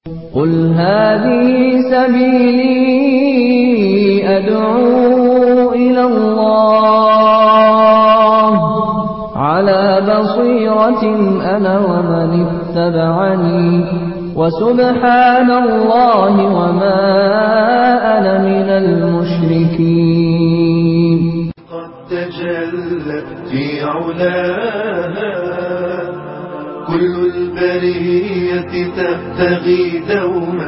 قل هذه سبيلي أدعو إلى الله على بصيرة أنا ومن اتبعني وسبحان الله وما أنا من المشركين قد تجلت في علاها كل البرية تبتغي دوما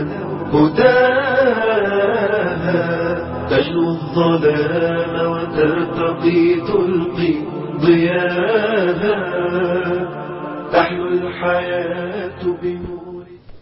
هداها تجلو الظلام وترتقي تلقي ضياها تحلو الحياة بنور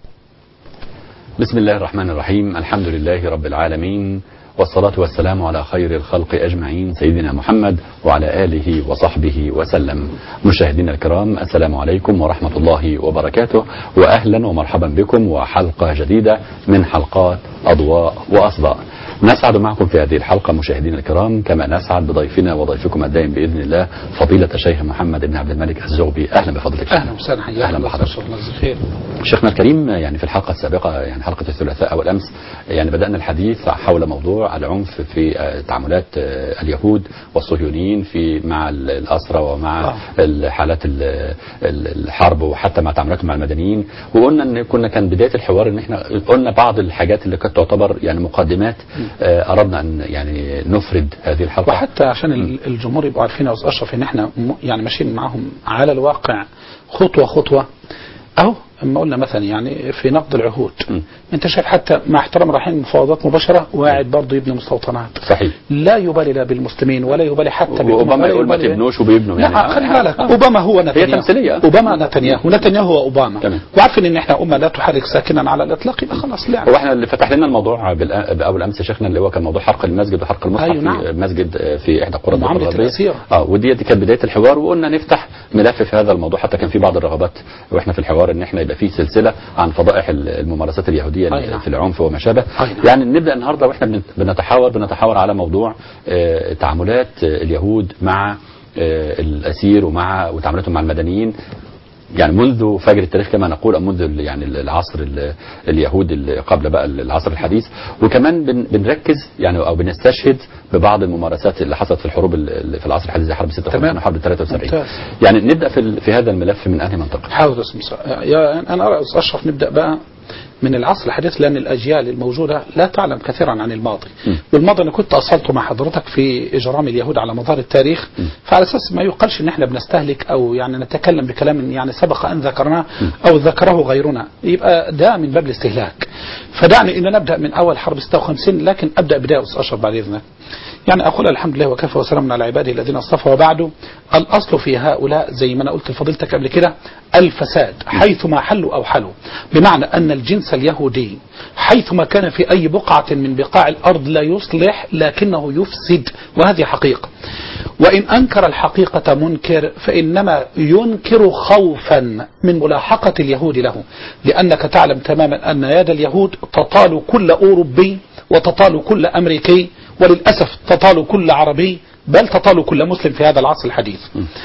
بسم الله الرحمن الرحيم الحمد لله رب العالمين والصلاة والسلام على خير الخلق أجمعين سيدنا محمد وعلى آله وصحبه وسلم مشاهدينا الكرام السلام عليكم ورحمة الله وبركاته وأهلا ومرحبا بكم وحلقة جديدة من حلقات أضواء وأصداء نسعد معكم في هذه الحلقة مشاهدينا الكرام كما نسعد بضيفنا وضيفكم الدائم بإذن الله فضيلة الشيخ محمد بن عبد الملك الزغبي أهلا بفضلك اهلا وسهلا حياك أهلا الله بحضرتك. الله يجزيك خير شيخنا الكريم يعني في الحلقة السابقة يعني حلقة الثلاثاء أو الأمس يعني بدأنا الحديث حول موضوع العنف في آه، تعاملات آه، اليهود والصهيونيين في مع ال- الأسرى ومع آه. الحالات ال- ال- الحرب وحتى مع تعاملاتهم مع المدنيين وقلنا ان كنا كان بداية الحوار ان احنا قلنا بعض الحاجات اللي كانت تعتبر يعني مقدمات آه، أردنا أن يعني نفرد هذه الحلقة وحتى عشان ال- الجمهور يبقوا عارفين يا استاذ اشرف ان احنا م- يعني ماشيين معاهم على الواقع خطوه خطوه اهو اما قلنا مثلا يعني في نقد العهود م. انت شايف حتى مع احترام رايحين مفاوضات مباشره وقاعد برضه يبني مستوطنات صحيح لا يبالي لا بالمسلمين ولا يبالي حتى بالأمم، وأوباما ولا يقول ما يبالي- تبنوش وبيبنوا يعني لا خلي آه، بالك آه. اوباما هو نتنياهو تمثيلية. اوباما نتنياهو نتنياهو هو اوباما تمام. وعارفين ان احنا امه لا تحرك ساكنا على الاطلاق يبقى خلاص لا هو احنا اللي فتح لنا الموضوع بالأ- باول امس يا شيخنا اللي هو كان موضوع حرق المسجد وحرق المصحف أيوة نعم. في مسجد آه، في احدى قرى الضفة معاملة الغربية. الأسيرة. اه ودي دي كانت بدايه الحوار وقلنا نفتح ملف في هذا الموضوع حتى كان في بعض الرغبات واحنا في الحوار ان احنا يبقى في سلسله عن فضائح ال- الممارسات اليهوديه أي نعم. في العنف وما شابه أي نعم. يعني نبدا النهارده واحنا بن- بنتحاور بنتحاور على موضوع آه، تعاملات آه، اليهود مع آه، الاسير ومع وتعاملاتهم مع المدنيين يعني منذ فجر التاريخ كما نقول او منذ ال- يعني العصر ال- اليهود اللي قبل بقى العصر الحديث وكمان بن بنركز يعني او بنستشهد ببعض الممارسات اللي حصلت في الحروب ال- ال- في العصر الحديث زي حرب 56 تمام. وحرب 73 ممتاز. يعني نبدا في ال- في هذا الملف من انهي منطقه؟ حاضر اسم يا انا ارى أستاذ اشرف نبدا بقى من العصر الحديث لان الاجيال الموجوده لا تعلم كثيرا عن الماضي م. والماضي انا كنت اصلته مع حضرتك في اجرام اليهود على مدار التاريخ فعلى اساس ما يقالش ان احنا بنستهلك او يعني نتكلم بكلام يعني سبق ان ذكرناه او ذكره غيرنا يبقى ده من باب الاستهلاك فدعني ان نبدا من اول حرب 56 لكن ابدا بدايه استاذ اشرف بعد اذنك يعني أقول الحمد لله وكفى وسلام على عباده الذين اصطفى وبعده الأصل في هؤلاء زي ما أنا قلت لفضيلتك قبل كده الفساد حيثما حلوا أو حلوا بمعنى أن الجنس اليهودي حيثما كان في أي بقعة من بقاع الأرض لا يصلح لكنه يفسد وهذه حقيقة وإن أنكر الحقيقة منكر فإنما ينكر خوفا من ملاحقة اليهود له لأنك تعلم تماما أن يد اليهود تطال كل أوروبي وتطال كل أمريكي وللأسف تطال كل عربي بل تطال كل مسلم في هذا العصر الحديث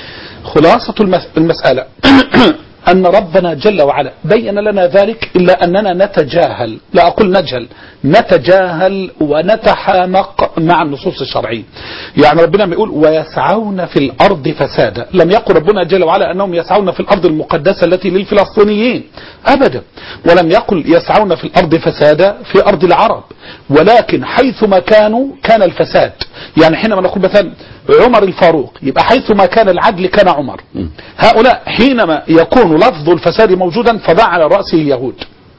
خلاصة المس- المسألة أن ربنا جل وعلا بين لنا ذلك إلا أننا نتجاهل لا أقول نجهل نتجاهل ونتحامق مع النصوص الشرعية يعني ربنا ما يقول ويسعون في الأرض فسادا لم يقل ربنا جل وعلا أنهم يسعون في الأرض المقدسة التي للفلسطينيين أبدا ولم يقل يسعون في الأرض فسادا في أرض العرب ولكن حيثما كانوا كان الفساد يعني حينما نقول مثلا عمر الفاروق يبقى حيثما كان العدل كان عمر هؤلاء حينما يكون لفظ الفساد موجودا فضع على رأسه اليهود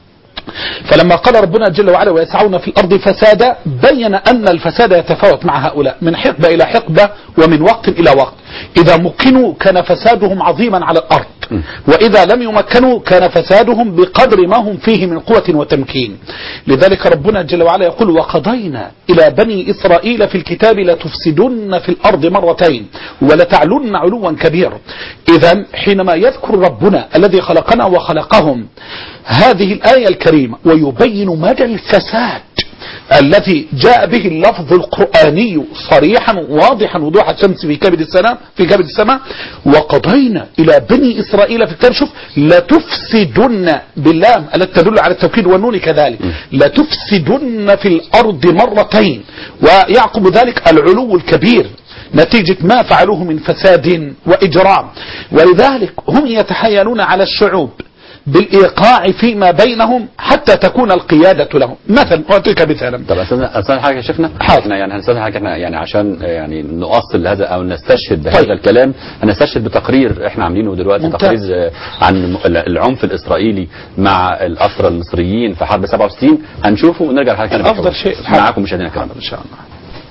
فلما قال ربنا جل وعلا ويسعون في الأرض فسادا بين أن الفساد يتفاوت مع هؤلاء من حقبة إلى حقبة ومن وقت إلى وقت إذا مكنوا كان فسادهم عظيما على الأرض وإذا لم يمكنوا كان فسادهم بقدر ما هم فيه من قوة وتمكين لذلك ربنا جل وعلا يقول وقضينا إلى بني إسرائيل في الكتاب لتفسدن في الأرض مرتين ولتعلن علوا كبيرا إذا حينما يذكر ربنا الذي خلقنا وخلقهم هذه الآية الكريمة ويبين مدى الفساد الذي جاء به اللفظ القرآني صريحا واضحا وضوح الشمس في كبد السماء في كبد السماء وقضينا إلى بني إسرائيل في الكتاب شوف لتفسدن باللام التي تدل على التوكيد والنون كذلك لتفسدن في الأرض مرتين ويعقب ذلك العلو الكبير نتيجة ما فعلوه من فساد وإجرام ولذلك هم يتحايلون على الشعوب بالإيقاع فيما بينهم حتى تكون القيادة لهم مثلا أعطيك مثالا طب استاذ استاذ حاجه يا شيخنا حاضر. احنا يعني هنستاذن حاجه احنا يعني عشان يعني نؤصل هذا او نستشهد بهذا طيب. الكلام هنستشهد بتقرير احنا عاملينه دلوقتي ممتاز. تقرير آه، عن العنف الاسرائيلي مع الاسرى المصريين في حرب 67 هنشوفه ونرجع لحضرتك تاني أفضل بالحوار. شيء معاكم مشاهدينا الكرام إن شاء الله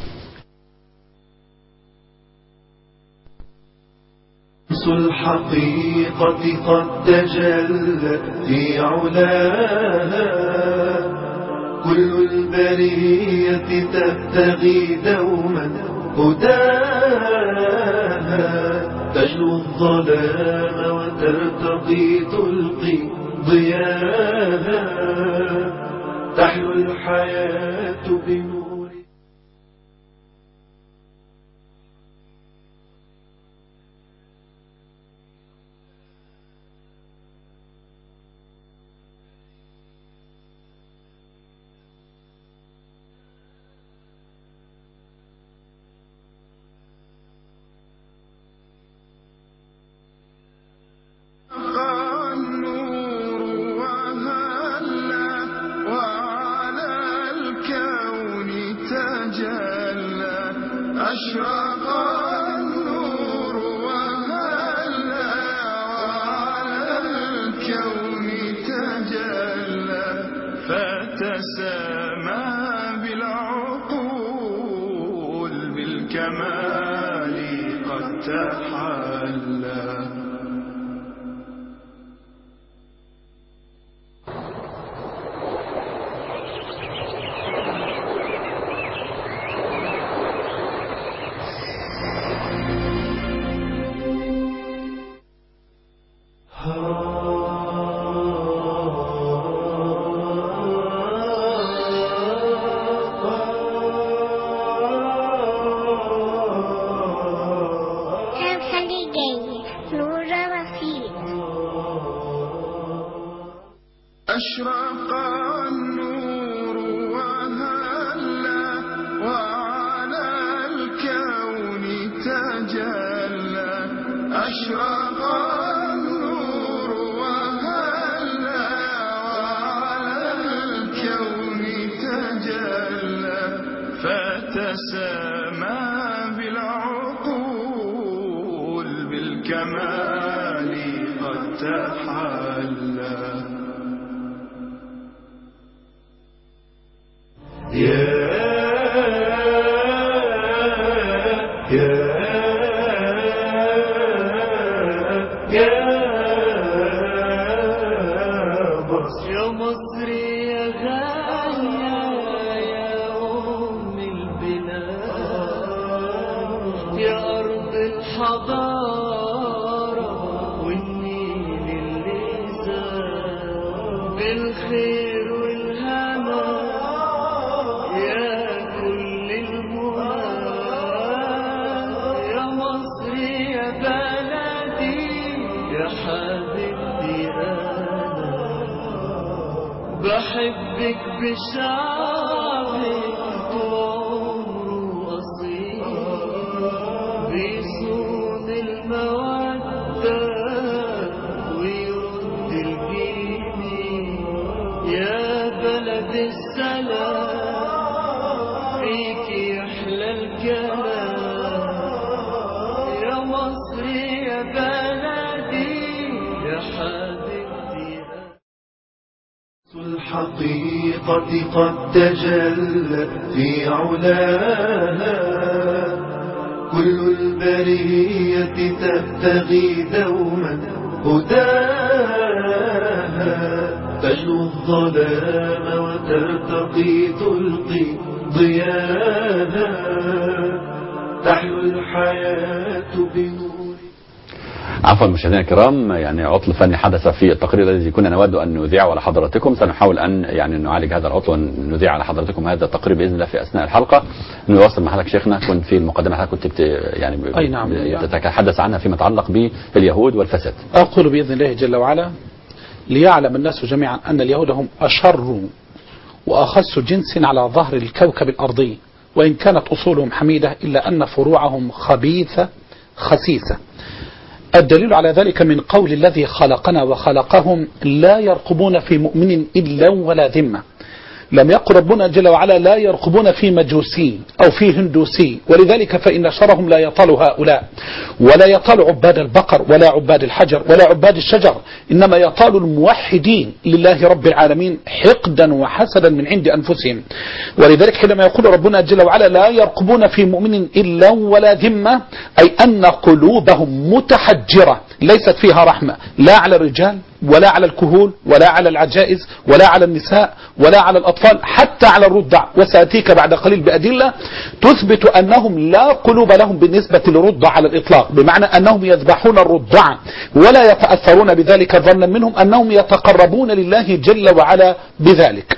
شمس الحقيقة قد تجلت في علاها كل البرية تبتغي دوما هداها تجلو الظلام وترتقي تلقي ضياها تحلو الحياة بنور النور وهلا وعلى الكون تجلى أشرق النور وهلا وعلى الكون تجلى فتسامى بالعقول بالكمال قد تحلى كان خلي جاي نورة وفيد أشرق النور وهلا وعلى الكون تجلى أشرق النور وهلا وعلى الكون تجلى فتسامى بالعقول بالكمال قد تحلى يا يا يا مصر يا مصر يا غالية يا أم البلاد يا أرض الحضارة والنيل اللي زاد بالخير والهنا يا كل المنى يا مصر يا بلدي يا حبيبتي أنا بحبك بشعبك وعمره أصيل بيصون المودة ويرد الجميل يا بلد السلام فيك يحلى الكلام يا مصر يا بلدي يا حبيبتي الحقيقة قد تجلت في علاها كل البرية تبتغي دوما هداها تجلو الظلام وترتقي تلقي ضياها تحلو الحياة بنور عفوا مشاهدينا الكرام يعني عطل فني حدث في التقرير الذي كنا نود ان نذيعه على حضراتكم سنحاول ان يعني نعالج هذا العطل ونذيع على حضراتكم هذا التقرير باذن الله في اثناء الحلقه نواصل مع حضرتك شيخنا كنت في المقدمه حضرتك كنت بت يعني ب- أي نعم. ب- تتحدث عنها فيما يتعلق باليهود والفساد أقول بإذن الله جل وعلا ليعلم الناس جميعا أن اليهود هم أشر وأخس جنس على ظهر الكوكب الأرضي وإن كانت أصولهم حميدة إلا أن فروعهم خبيثة خسيسة الدليل على ذلك من قول الذي خلقنا وخلقهم لا يرقبون في مؤمن إلا ولا ذمة لم يقل ربنا جل وعلا لا يرقبون في مجوسي أو في هندوسي ولذلك فإن شرهم لا يطال هؤلاء ولا يطال عباد البقر ولا عباد الحجر ولا عباد الشجر إنما يطال الموحدين لله رب العالمين حقدا وحسدا من عند أنفسهم ولذلك حينما يقول ربنا جل وعلا لا يرقبون في مؤمن إلا ولا ذمة أي أن قلوبهم متحجرة ليست فيها رحمة لا على الرجال ولا على الكهول ولا على العجائز ولا على النساء ولا على الأطفال حتى على الرضع وسأتيك بعد قليل بأدلة تثبت أنهم لا قلوب لهم بالنسبة للرضع على الإطلاق بمعنى أنهم يذبحون الرضع ولا يتأثرون بذلك ظنا منهم أنهم يتقربون لله جل وعلا بذلك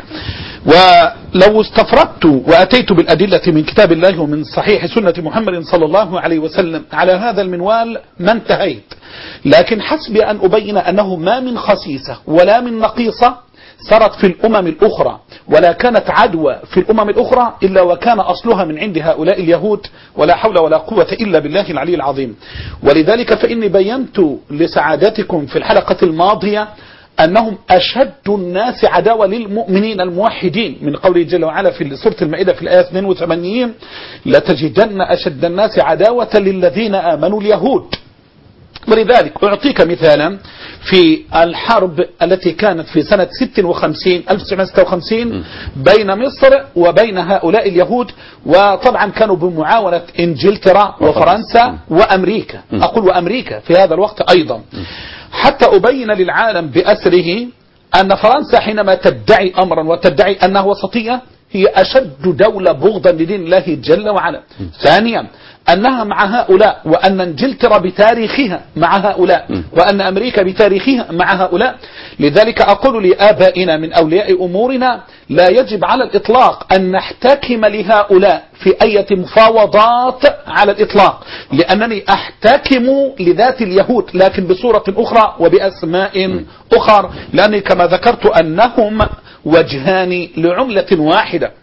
ولو استفردت وأتيت بالأدلة من كتاب الله ومن صحيح سنة محمد صلى الله عليه وسلم على هذا المنوال ما انتهيت لكن حسبي أن أبين أنه ما من خسيسة ولا من نقيصة سرت في الأمم الأخرى ولا كانت عدوى في الأمم الأخرى إلا وكان أصلها من عند هؤلاء اليهود ولا حول ولا قوة إلا بالله العلي العظيم ولذلك فإني بينت لسعادتكم في الحلقة الماضية أنهم أشد الناس عداوة للمؤمنين الموحدين من قوله جل وعلا في سورة المائدة في الآية 82 لتجدن أشد الناس عداوة للذين آمنوا اليهود ولذلك أعطيك مثالا في الحرب التي كانت في سنة 56 1956 بين مصر وبين هؤلاء اليهود وطبعا كانوا بمعاونة إنجلترا وفرنسا وأمريكا أقول وأمريكا في هذا الوقت أيضا حتى أبين للعالم بأسره أن فرنسا حينما تدعي أمرا وتدعي أنها وسطية هي أشد دولة بغضا لدين الله جل وعلا ثانيا أنها مع هؤلاء وأن انجلترا بتاريخها مع هؤلاء وأن أمريكا بتاريخها مع هؤلاء لذلك أقول لآبائنا من أولياء أمورنا لا يجب على الإطلاق أن نحتكم لهؤلاء في أي مفاوضات على الإطلاق لأنني أحتكم لذات اليهود لكن بصورة أخرى وبأسماء أخر لأني كما ذكرت أنهم وجهان لعملة واحدة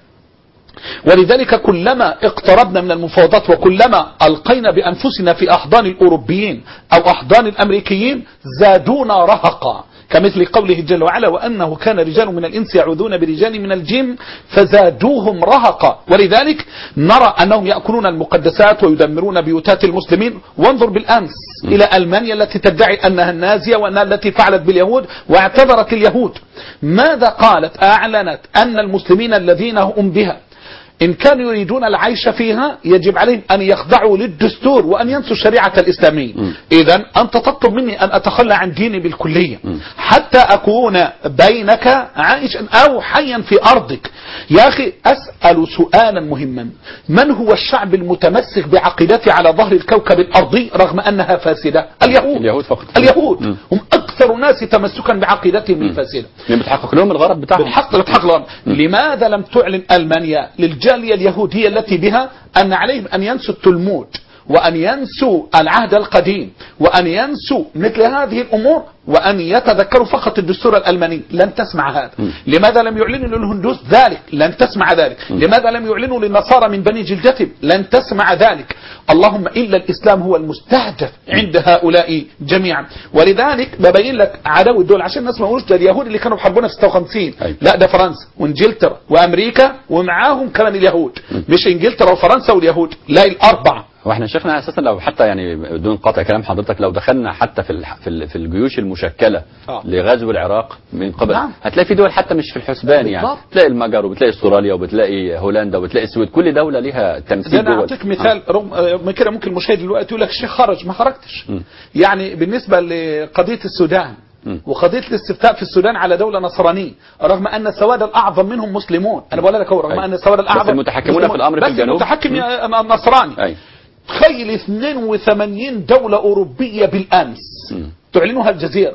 ولذلك كلما اقتربنا من المفاوضات وكلما ألقينا بأنفسنا في أحضان الأوروبيين أو أحضان الأمريكيين زادونا رهقا كمثل قوله جل وعلا وأنه كان رجال من الإنس يعوذون برجال من الجن فزادوهم رهقا ولذلك نرى أنهم يأكلون المقدسات ويدمرون بيوتات المسلمين وانظر بالأمس إلى ألمانيا التي تدعي أنها النازية وأنها التي فعلت باليهود واعتذرت اليهود ماذا قالت أعلنت أن المسلمين الذين هم بها إن كانوا يريدون العيش فيها يجب عليهم أن يخضعوا للدستور وأن ينسوا الشريعة الإسلامية إذا أنت تطلب مني أن أتخلى عن ديني بالكلية حتى أكون بينك عائشا أو حيا في أرضك يا أخي أسأل سؤالا مهما من هو الشعب المتمسك بعقيدته على ظهر الكوكب الأرضي رغم أنها فاسدة اليهود اليهود فقط. اليهود مم. هم أكثر الناس تمسكا بعقيدتهم الفاسدة يعني بتحقق لهم الغرض بتاعهم بالحق بالحق الأمر. لماذا لم تعلن ألمانيا للجالية اليهودية التي بها أن عليهم أن ينسوا التلمود وأن ينسوا العهد القديم وأن ينسوا مثل هذه الأمور وأن يتذكروا فقط الدستور الألماني لن تسمع هذا لماذا لم يعلنوا للهندوس ذلك لن تسمع ذلك لماذا لم يعلنوا للنصارى من بني جلدتهم لن تسمع ذلك اللهم إلا الإسلام هو المستهدف عند هؤلاء جميعا ولذلك ببين لك عداوة الدول عشان الناس ما يقولوش ده اليهود اللي كانوا بحاربونا في 56 أيوة. لا ده فرنسا وانجلترا وامريكا ومعاهم كمان اليهود مش انجلترا وفرنسا واليهود لا الاربعه واحنا شيخنا اساسا لو حتى يعني بدون قطع كلام حضرتك لو دخلنا حتى في الح- في ال- في الجيوش المشكله آه. لغزو العراق من قبل نعم. هتلاقي في دول حتى مش في الحسبان يعني بالضبط. تلاقي المجر وبتلاقي استراليا وبتلاقي هولندا وبتلاقي السويد كل دوله ليها ده تمثيل انا جوه اعطيك مثال رغم آه، من كده ممكن المشاهد دلوقتي يقول لك الشيخ خرج ما خرجتش يعني بالنسبه لقضيه السودان وقضيه الاستفتاء في السودان على دوله نصرانيه رغم ان السواد الاعظم منهم مسلمون انا بقول لك هو رغم أيوة. ان السواد الاعظم المتحكمون مسلمون. في الأمر في بس الجنوب. المتحكم يا- نصراني اي تخيل 82 دولة أوروبية بالأمس تعلنها الجزيرة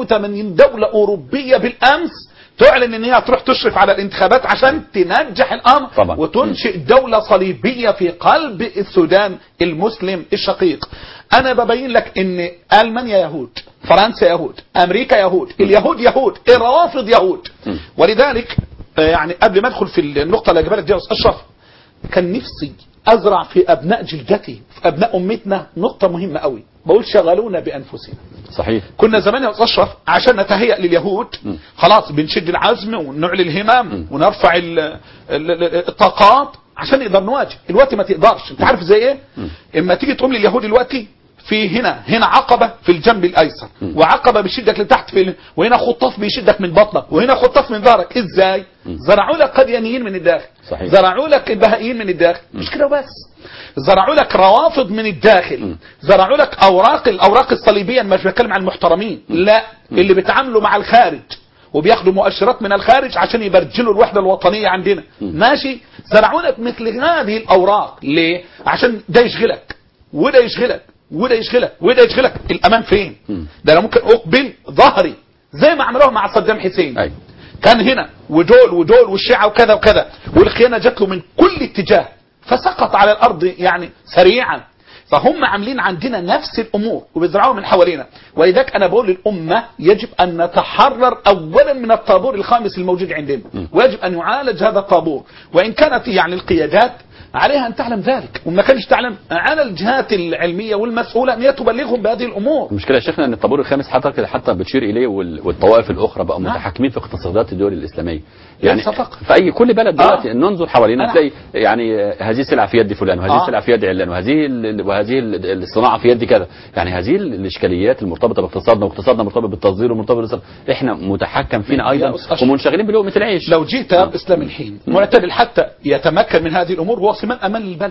82 دولة أوروبية بالأمس تعلن ان هي تروح تشرف على الانتخابات عشان تنجح الامر طبعا. وتنشئ دولة صليبية في قلب السودان المسلم الشقيق انا ببين لك ان المانيا يهود فرنسا يهود امريكا يهود اليهود يهود الروافض يهود ولذلك آه، يعني قبل ما ادخل في النقطة اللي جبالك دي يا أستاذ اشرف كان نفسي ازرع في ابناء جلدتي في ابناء امتنا نقطة مهمة قوي بقول شغلونا بانفسنا صحيح كنا زمان يا استاذ اشرف عشان نتهيأ لليهود خلاص بنشد العزم ونعلي الهمم ونرفع ال- ال- ال- الطاقات عشان نقدر نواجه الوقت ما تقدرش انت عارف زي ايه اما تيجي تقوم لليهود دلوقتي في هنا هنا عقبة في الجنب الايسر وعقبة بيشدك لتحت في ال- وهنا خطاف بيشدك من بطنك وهنا خطاف من ظهرك ازاي زرعوا لك قديانيين من الداخل صحيح. زرعوا لك البهائيين من الداخل مش كده بس زرعوا لك روافض من الداخل زرعوا لك اوراق الاوراق الصليبيه أنا مش بتكلم عن المحترمين لا اللي بيتعاملوا مع الخارج وبياخدوا مؤشرات من الخارج عشان يبرجلوا الوحده الوطنيه عندنا ماشي زرعوا لك مثل هذه الاوراق ليه عشان ده يشغلك وده يشغلك وده يشغلك وده يشغلك الامان فين ده انا ممكن اقبل ظهري زي ما عملوها مع صدام حسين أيوة. كان هنا ودول ودول والشيعة وكذا وكذا والخيانة جات له من كل اتجاه فسقط على الأرض يعني سريعا فهم عاملين عندنا نفس الأمور وبيزرعوها من حوالينا ولذلك أنا بقول للأمة يجب أن نتحرر أولا من الطابور الخامس الموجود عندنا ويجب أن يعالج هذا الطابور وإن كانت يعني القيادات عليها أن تعلم ذلك وما كانش تعلم على الجهات العلمية والمسؤولة أن هي تبلغهم بهذه الأمور المشكله يا شيخنا ان الطابور الخامس حضرتك حتى بتشير اليه وال- والطوائف الاخرى بقوا نعم. متحكمين في اقتصادات الدول الاسلاميه يعني ليس فقط. في اي كل بلد دلوقتي آه. ننظر حوالينا أنا- تلاقي يعني هذه السلعه في يد فلان وهذه آه. السلعه في يد علان وهذه ال- وهذه ال- الصناعه في يد كذا يعني هذه ال- الاشكاليات المرتبطه باقتصادنا واقتصادنا مرتبط بالتصدير ومرتبط بالاستيراد. احنا متحكم فينا يا ايضا أستاذ أشرف. ومنشغلين بلقمه العيش لو جيت يا اسلام الحين معتدل حتى يتمكن من هذه الامور هو صمام امان للبلد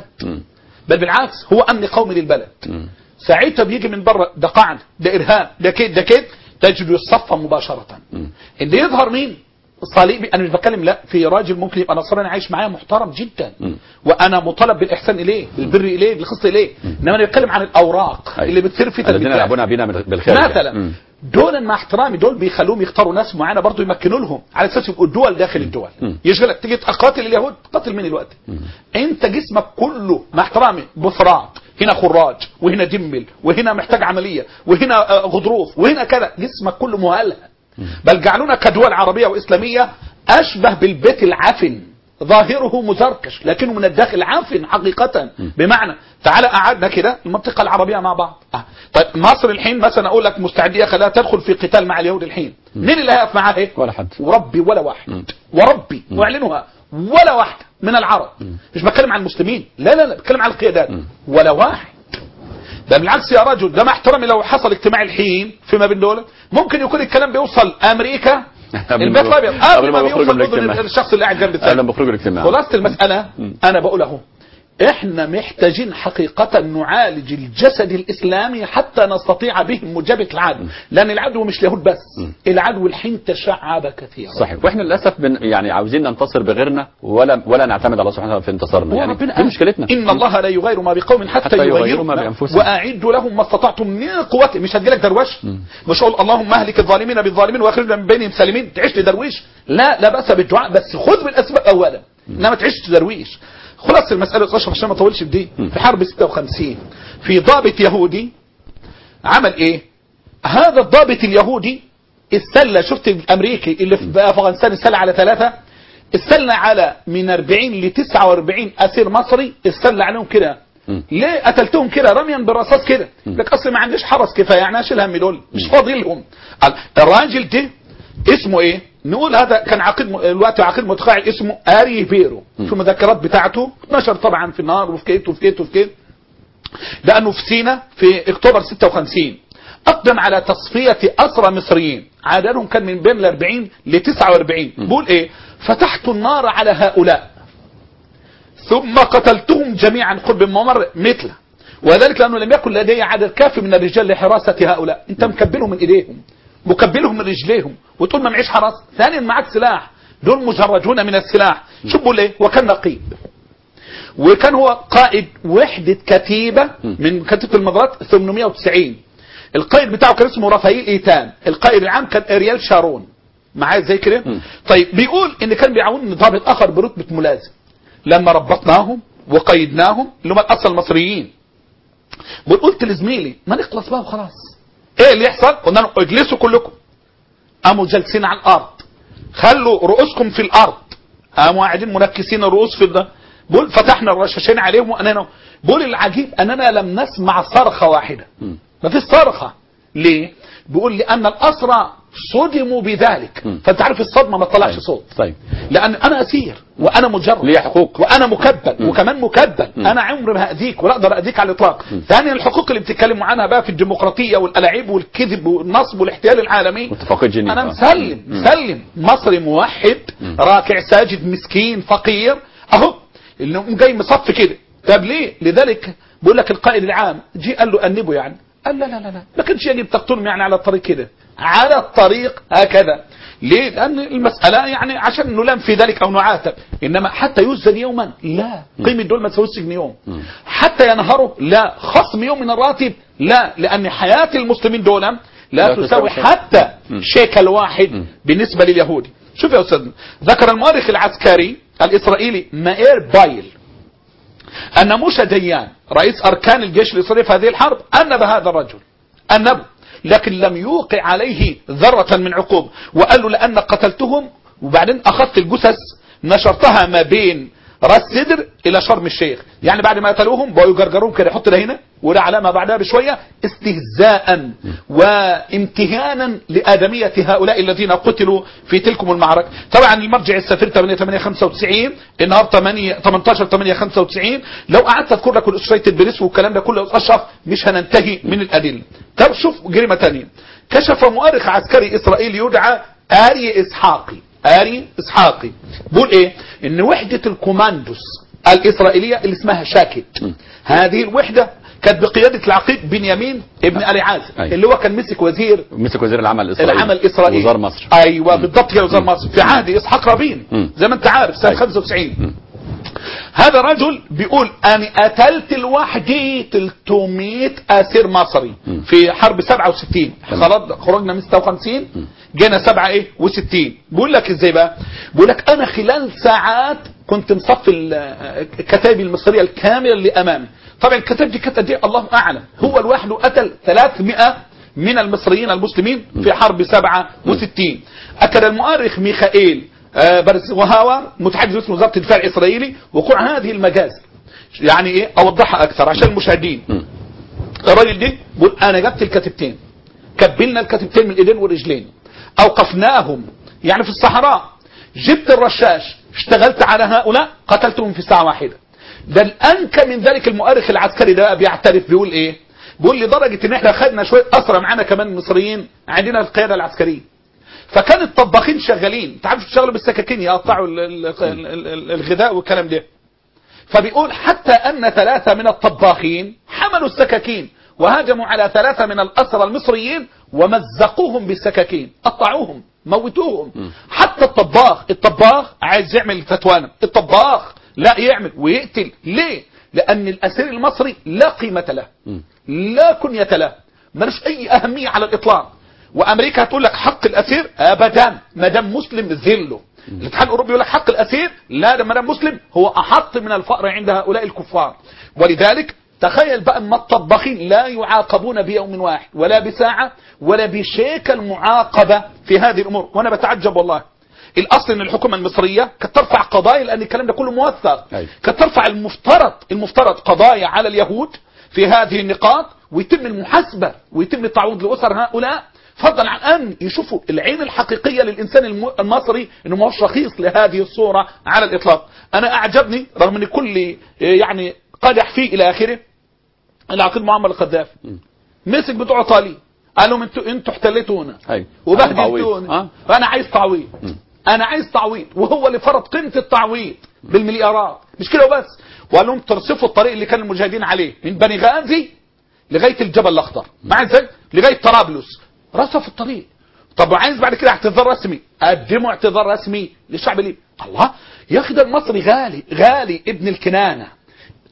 بل بالعكس هو امن قومي للبلد ساعتها بيجي من بره ده قعد ده ارهاب ده كده ده كده تجده يصفى مباشره اللي يظهر مين صليبي انا مش بتكلم لا في راجل ممكن يبقى نصراني عايش معايا محترم جدا وانا مطالب بالاحسان اليه البر اليه بالخص اليه انما انا بتكلم عن الاوراق أيوة. اللي بتصير في الذين تدبيرات. يلعبون بنا بالخارج مثلا مم. دول مع احترامي دول بيخلوهم يختاروا ناس معينه برضه يمكنوا لهم على اساس يبقوا الدول داخل الدول يشغلك تيجي تقاتل اليهود قاتل مين الوقت انت جسمك كله مع احترامي بفرات هنا خراج وهنا دمل وهنا محتاج عمليه وهنا آه، غضروف وهنا كذا جسمك كله مهلهل بل جعلونا كدول عربيه واسلاميه اشبه بالبيت العفن ظاهره مزركش لكنه من الداخل عفن حقيقة بمعنى تعالى قعدنا كده المنطقة العربية مع بعض آه. طيب مصر الحين مثلا اقول لك مستعدية خلاها تدخل في قتال مع اليهود الحين مين اللي هيقف معاها هيك ولا حد. وربي ولا واحد وربي واعلنها ولا واحد من العرب مش بتكلم عن المسلمين لا لا لا بتكلم عن القيادات ولا واحد ده بالعكس يا رجل ده مع احترامي لو حصل اجتماع الحين فيما بين دول ممكن يكون الكلام بيوصل امريكا قبل البيت ما- الابيض قبل قبل ما ما بيخرجوا بيوصل من أذن الاجتماع. الشخص اللي قاعد جنب قبل الثاني ما بيخرجوا الاجتماع خلاصة المسألة أنا بقول أهو احنا محتاجين حقيقة نعالج الجسد الإسلامي حتى نستطيع به مجابهة العدو لأن العدو مش اليهود بس العدو الحين تشعب كثيرا صحيح واحنا للاسف بن يعني عاوزين ننتصر بغيرنا ولا ولا نعتمد على الله سبحانه وتعالى في انتصارنا هو يعني ربنا دي قال مشكلتنا إن الله لا يغير ما بقوم حتى, حتى يغيروا يغيروا ما ما بأنفسهم. وأعدوا لهم ما استطعتم من قوة مش هتجيلك درويش مش أقول اللهم أهلك الظالمين بالظالمين وأخرجنا من بينهم سالمين تعيش لدرويش لا لا بأس بالدعاء بس خذ بالأسباب أولا إنما تعيش درويش خلاص المسألة أشرف عشان ما أطولش في دي في حرب 56 في ضابط يهودي عمل إيه هذا الضابط اليهودي السلة شفت الأمريكي اللي في أفغانستان السلة على ثلاثة السلة على من 40 ل 49 أسير مصري السلة عليهم كده ليه قتلتهم كده رميا بالرصاص كده لك اصل ما عنديش حرس كفايه يعني اشيل هم دول مش فاضي لهم قال الراجل ده اسمه ايه نقول هذا كان عقيد م- الوقت عقيد متقاعد اسمه اري فيرو في المذكرات بتاعته نشر طبعا في النهار وفي كيت وفي كيت وفي كيت لانه في سينا في اكتوبر 56 اقدم على تصفيه اسرى مصريين عددهم كان من بين ال 40 ل 49 بيقول ايه فتحت النار على هؤلاء ثم قتلتهم جميعا قرب ممر مثله وذلك لانه لم يكن لدي عدد كافي من الرجال لحراسه هؤلاء انت مكبلهم من ايديهم مكبلهم من رجليهم وتقول ما معيش حرس ثانيا معك سلاح دول مجردون من السلاح شو بقول ايه وكان نقيب وكان هو قائد وحدة كتيبة من كتيبة المضارات 890 القائد بتاعه كان اسمه رافائيل ايتان القائد العام كان اريال شارون معايا زي كده مم. طيب بيقول ان كان بيعاون ضابط اخر برتبه ملازم لما ربطناهم وقيدناهم اللي هم الاصل المصريين قلت لزميلي ما نخلص بقى وخلاص ايه اللي يحصل قلنا لهم اجلسوا كلكم قاموا جالسين على الارض خلوا رؤوسكم في الارض قاموا قاعدين منكسين الرؤوس في ده بقول فتحنا الرشاشين عليهم وانا بقول العجيب اننا لم نسمع صرخه واحده مم. ما فيش صرخه ليه بيقول لان الاسرى صدموا بذلك مم. فانت عارف الصدمه ما تطلعش طيب. صوت طيب لان انا اسير وانا مجرد ليه حقوق. وانا مكبل مم. وكمان مكبل مم. انا عمري ما هاذيك ولا اقدر اذيك على الاطلاق ثانيا الحقوق اللي بتتكلموا عنها بقى في الديمقراطيه والالاعيب والكذب والنصب والاحتيال العالمي واتفاقية جنيف انا آه. مسلم مم. مسلم مصري موحد مم. راكع ساجد مسكين فقير اهو اللي قوم جاي مصف كده طب ليه لذلك بقول لك القائد العام جه قال له انبه يعني قال لا لا لا لا ما كانش يجب تقتلهم يعني على الطريق كده على الطريق هكذا ليه لان المساله يعني عشان نلام في ذلك او نعاتب انما حتى يسجن يوما لا قيمه دول ما تساويش سجن يوم مم. حتى ينهروا لا خصم يوم من الراتب لا لان حياه المسلمين دول لا, لا تساوي تساوي شيء. حتى مم. شيكل واحد بالنسبة لليهودي شوف يا أستاذ ذكر المؤرخ العسكري الإسرائيلي مائير بايل أن موشى ديان رئيس أركان الجيش الإسرائيلي في هذه الحرب أنب هذا الرجل أنبه لكن لم يوقع عليه ذرة من عقوبة وقال له لأن قتلتهم وبعدين أخذت الجثث نشرتها ما بين راس سدر الى شرم الشيخ يعني بعد ما قتلوهم بقوا يجرجروهم كده يحط ده هنا وده علامه بعدها بشويه استهزاء وامتهانا لادميه هؤلاء الذين قتلوا في تلكم المعركه طبعا المرجع السفير 8895 النهار 8 18 8 95 لو قعدت اذكر لك الاسريت البريس والكلام ده كله يا اشرف مش هننتهي من الادله طب شوف جريمه ثانيه كشف مؤرخ عسكري اسرائيلي يدعى اري اسحاقي آري إسحاقي بيقول إيه إن وحدة الكوماندوس الإسرائيلية اللي اسمها شاكت هذه الوحدة كانت بقيادة العقيد بنيامين ابن ألي عازر أيوة. اللي هو كان مسك وزير مسك وزير العمل الاسرائيلي العمل الإسرائيلي وزار مصر أيوة بالضبط كده وزار مصر في عهد إسحاق رابين مم. زي ما أنت عارف سنة أيوة. 95 هذا رجل بيقول أنا قتلت لوحدي 300 أسير مصري مم. في حرب 67 تمام. خرج خرجنا من 56 جينا 7 ايه و60 بيقول لك ازاي بقى بيقول لك انا خلال ساعات كنت مصفي ال- الكتائب المصريه الكامله اللي امامي طبعا الكتائب دي كانت قد ايه الله اعلم هو لوحده قتل 300 من المصريين المسلمين في حرب 67 اكد المؤرخ ميخائيل آه، برزوهاوا متحدث باسم وزاره الدفاع الاسرائيلي وقوع هذه المجازر يعني ايه اوضحها اكثر عشان المشاهدين مم. الراجل دي بيقول انا جبت الكتيبتين كبلنا الكتيبتين من الايدين والرجلين اوقفناهم يعني في الصحراء جبت الرشاش اشتغلت على هؤلاء قتلتهم في ساعه واحده ده الانكى من ذلك المؤرخ العسكري ده بيعترف بيقول ايه بيقول لدرجه ان احنا خدنا شويه اسرى معانا كمان مصريين عندنا القياده العسكريه فكان الطباخين شغالين انت عارف يشتغلوا بالسكاكين يقطعوا ال- ال- ال- ال- الغذاء والكلام ده فبيقول حتى أن ثلاثة من الطباخين حملوا السكاكين وهاجموا على ثلاثة من الأسرى المصريين ومزقوهم بالسكاكين قطعوهم موتوهم حتى الطباخ الطباخ عايز يعمل فتوانة الطباخ لا يعمل ويقتل ليه لأن الأسير المصري لا قيمة له لا كنية له ملوش أي أهمية على الإطلاق وامريكا هتقول لك حق الاسير ابدا ما دام مسلم ذله الاتحاد الاوروبي يقول لك حق الاسير لا ده ما دام مسلم هو احط من الفقر عند هؤلاء الكفار ولذلك تخيل بقى ان الطباخين لا يعاقبون بيوم واحد ولا بساعه ولا بشيكل معاقبه في هذه الامور وانا بتعجب والله الاصل ان الحكومه المصريه كانت ترفع قضايا لان الكلام ده كله موثق أيوة. كانت ترفع المفترض المفترض قضايا على اليهود في هذه النقاط ويتم المحاسبه ويتم التعويض لاسر هؤلاء فضلا عن ان يشوفوا العين الحقيقيه للانسان الم- المصري انه ما هوش رخيص لهذه الصوره على الاطلاق انا اعجبني رغم ان كل آه، يعني قدح فيه الى اخره العقيد معمر القذافي مسك بتوع ايطاليا قال لهم انتوا انتوا احتلتونا أيوة. وبهدلتونا آه. فانا عايز تعويض انا عايز تعويض وهو اللي فرض قيمه التعويض بالمليارات مش كده وبس وقال لهم ترصفوا الطريق اللي كان المجاهدين عليه من بني غازي لغايه الجبل الاخضر مع ازاي لغايه طرابلس رصف الطريق طب وعايز بعد كده اعتذار رسمي قدموا اعتذار رسمي للشعب الليبي الله يا اخي ده المصري غالي غالي ابن الكنانه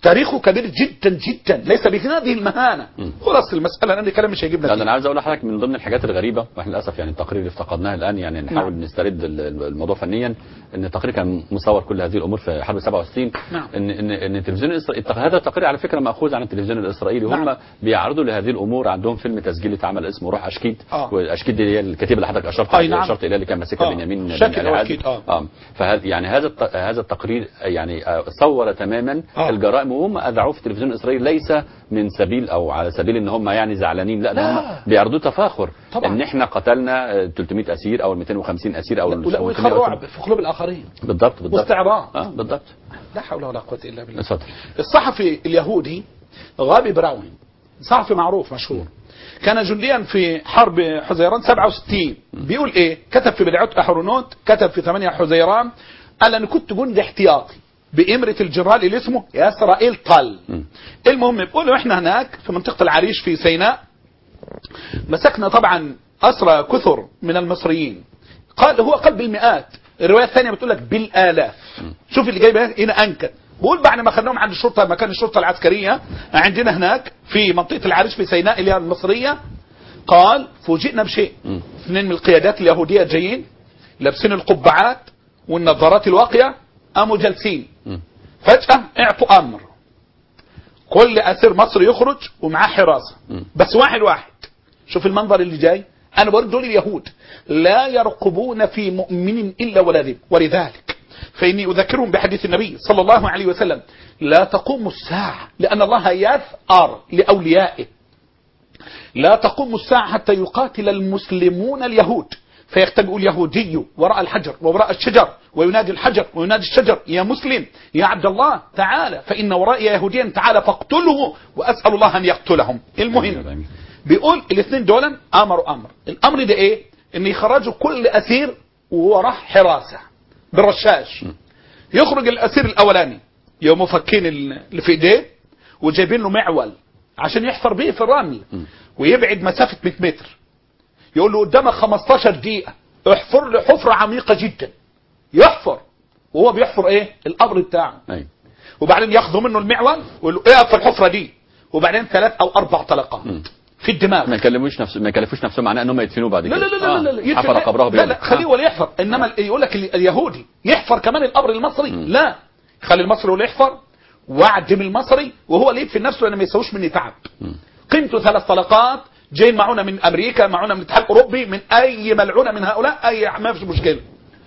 تاريخه كبير جدا جدا ليس بهذه المهانه خلاص المساله لان الكلام مش هيجيب لا ده نتيجه انا عاوز اقول لحضرتك من ضمن الحاجات الغريبه واحنا للاسف يعني التقرير اللي افتقدناه الان يعني نحاول نعم. نسترد ال- ال- الموضوع فنيا ان التقرير كان مصور كل هذه الامور في حرب 67 نعم. ان ان ان التلفزيون الإسرائيلي هذا التقرير على فكره ماخوذ عن التلفزيون الاسرائيلي نعم. وهم بيعرضوا لهذه الامور عندهم فيلم تسجيلي اتعمل اسمه روح اشكيد آه. واشكيد دي هي الكتيبه اللي حضرتك اشرت أي نعم. اشرت اليها اللي كان ماسكها آه. بنيامين بن شاكر العاد. وأكيد، آه. اه فهذا يعني هذا الت- هذا التقرير يعني آه، صور تماما آه. الجرائم وهم اذاعوه في التلفزيون الاسرائيلي ليس من سبيل او على سبيل ان هم يعني زعلانين لا, لا. ده هم بيعرضوه تفاخر طبعا. ان احنا قتلنا آه، 300 اسير او ال 250 اسير او ال ولا 300 ويدخل رعب في قلوب الاخرين بالضبط بالضبط واستعراض. اه بالضبط لا حول ولا قوه الا بالله اتفضل الصحفي اليهودي غابي براون صحفي معروف مشهور كان جنديا في حرب حزيران 67 بيقول ايه كتب في بدايات احرونوت كتب في 8 حزيران قال انا كنت جندي احتياطي بإمرة الجنرال اللي اسمه ياسرائيل طل المهم بيقولوا احنا هناك في منطقة العريش في سيناء مسكنا طبعا أسرى كثر من المصريين قال هو قال بالمئات الرواية الثانية بتقول لك بالآلاف شوف اللي جايبه هنا أنكد بقول بعد ما خدناهم عند الشرطة مكان الشرطة العسكرية عندنا هناك في منطقة العريش في سيناء اللي هي المصرية قال فوجئنا بشيء اثنين من القيادات اليهودية جايين لابسين القبعات والنظارات الواقية قاموا جالسين فجأة اعطوا أمر كل أسير مصري يخرج ومعاه حراسة بس واحد واحد شوف المنظر اللي جاي أنا بقول دول اليهود لا يرقبون في مؤمن إلا ولا ذنب ولذلك فإني أذكرهم بحديث النبي صلى الله عليه وسلم لا تقوم الساعة لأن الله يثأر لأوليائه لا تقوم الساعة حتى يقاتل المسلمون اليهود فيختبئ اليهودي وراء الحجر ووراء الشجر وينادي الحجر وينادي الشجر يا مسلم يا عبد الله تعالى فإن ورائي يهوديا تعالى فاقتله وأسأل الله أن يقتلهم المهم بيقول الاثنين دول امروا امر الامر ده ايه ان يخرجوا كل اسير ووراه حراسه بالرشاش يخرج الاسير الاولاني يقوموا فكين اللي في ايديه وجايبين له معول عشان يحفر بيه في الرمل ويبعد مسافه 100 متر يقول له قدامك 15 دقيقه احفر له حفره عميقه جدا يحفر وهو بيحفر ايه القبر بتاعه ايوه وبعدين ياخذوا منه المعول ويقول له اقف في الحفره دي وبعدين ثلاث او اربع طلقات في الدماغ ما يكلموش نفسه ما يكلفوش نفسهم معناه ان هم يدفنوه بعد لا كده لا لا لا لا آه. حفر قبره لا بيده لا خليه ولا يحفر انما ال- يقول لك ال- اليهودي يحفر كمان القبر المصري لا خلي المصري ولا يحفر واعدم المصري وهو اللي يدفن نفسه لان ما يسويش مني تعب قيمته ثلاث طلقات جايين معونا من امريكا معونا من الاتحاد الاوروبي من اي ملعونه من هؤلاء اي ما فيش مشكله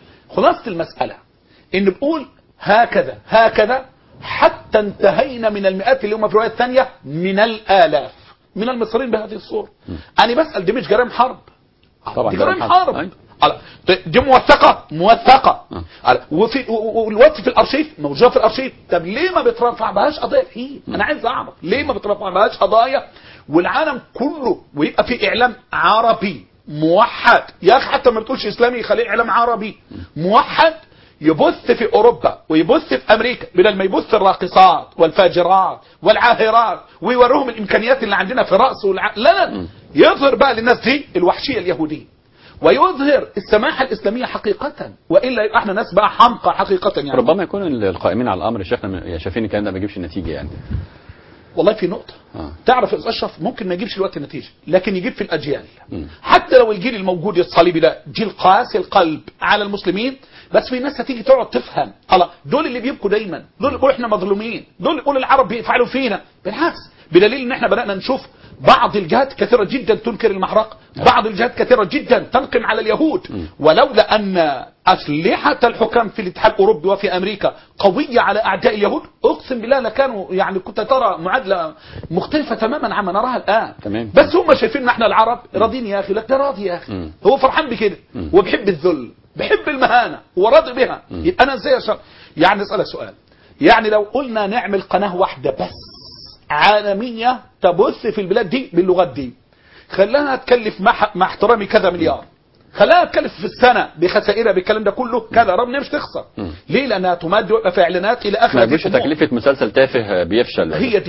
خلاصه المساله ان بقول هكذا هكذا حتى انتهينا من المئات اللي هم في الروايه الثانيه من الالاف من المصريين بهذه الصوره انا بسال دي مش جرائم حرب طبعا دي جرائم جرائم حرب. حرب أيوة. على- دي موثقه موثقه آه. على- وفي و- و- والوقت في الارشيف موجوده في الارشيف طب ليه ما بترفع بهاش قضايا فيه انا عايز اعرف ليه ما بترفع بهاش قضايا والعالم كله ويبقى في اعلام عربي موحد يا اخي حتى ما بتقولش اسلامي خليه اعلام عربي موحد يبث في اوروبا ويبث في امريكا بدل ما يبث الراقصات والفاجرات والعاهرات ويوروهم الامكانيات اللي عندنا في راس والع... لا لا يظهر بقى للناس دي الوحشيه اليهوديه ويظهر السماحه الاسلاميه حقيقه والا يبقى احنا ناس بقى حمقى حقيقه يعني ربما يكون القائمين على الامر شيخنا شايفين الكلام ده ما يجيبش نتيجه يعني والله في نقطة آه. تعرف يا أستاذ أشرف ممكن ما يجيبش الوقت النتيجة لكن يجيب في الأجيال حتى لو الجيل الموجود الصليبي ده جيل قاسي القلب على المسلمين بس في ناس هتيجي تقعد تفهم الله دول اللي بيبكوا دايما دول اللي بيقولوا احنا مظلومين دول اللي بيقولوا العرب بيفعلوا فينا بالعكس بدليل ان احنا بدأنا نشوف بعض الجهات كثيرة جدا تنكر المحرقة بعض الجهات كثيرة جدا تنقم على اليهود ولولا أن أسلحة الحكام في الاتحاد الأوروبي وفي أمريكا قوية على أعداء اليهود أقسم بالله لكانوا يعني كنت ترى معادلة مختلفة تماما عما نراها الآن تمام. بس هم شايفين ان احنا العرب راضين يا أخي لك ده راضي يا أخي مم. هو فرحان بكده وبيحب الذل بيحب المهانة وراضي بها يبقى أنا ازاي أشر... يعني أسألك سؤال يعني لو قلنا نعمل قناة واحدة بس عالمية تبث في البلاد دي باللغات دي خلاها تكلف مع, مع احترامي كذا مليار خلاها تكلف في السنة بخسائرها بالكلام ده كله كذا رغم إنها مش تخسر ليه لأنها تمد ويبقى في إعلانات إلى آخر ما هذه يجيبش الأمور. تكلفه مسلسل تافه بيفشل هي دي آه.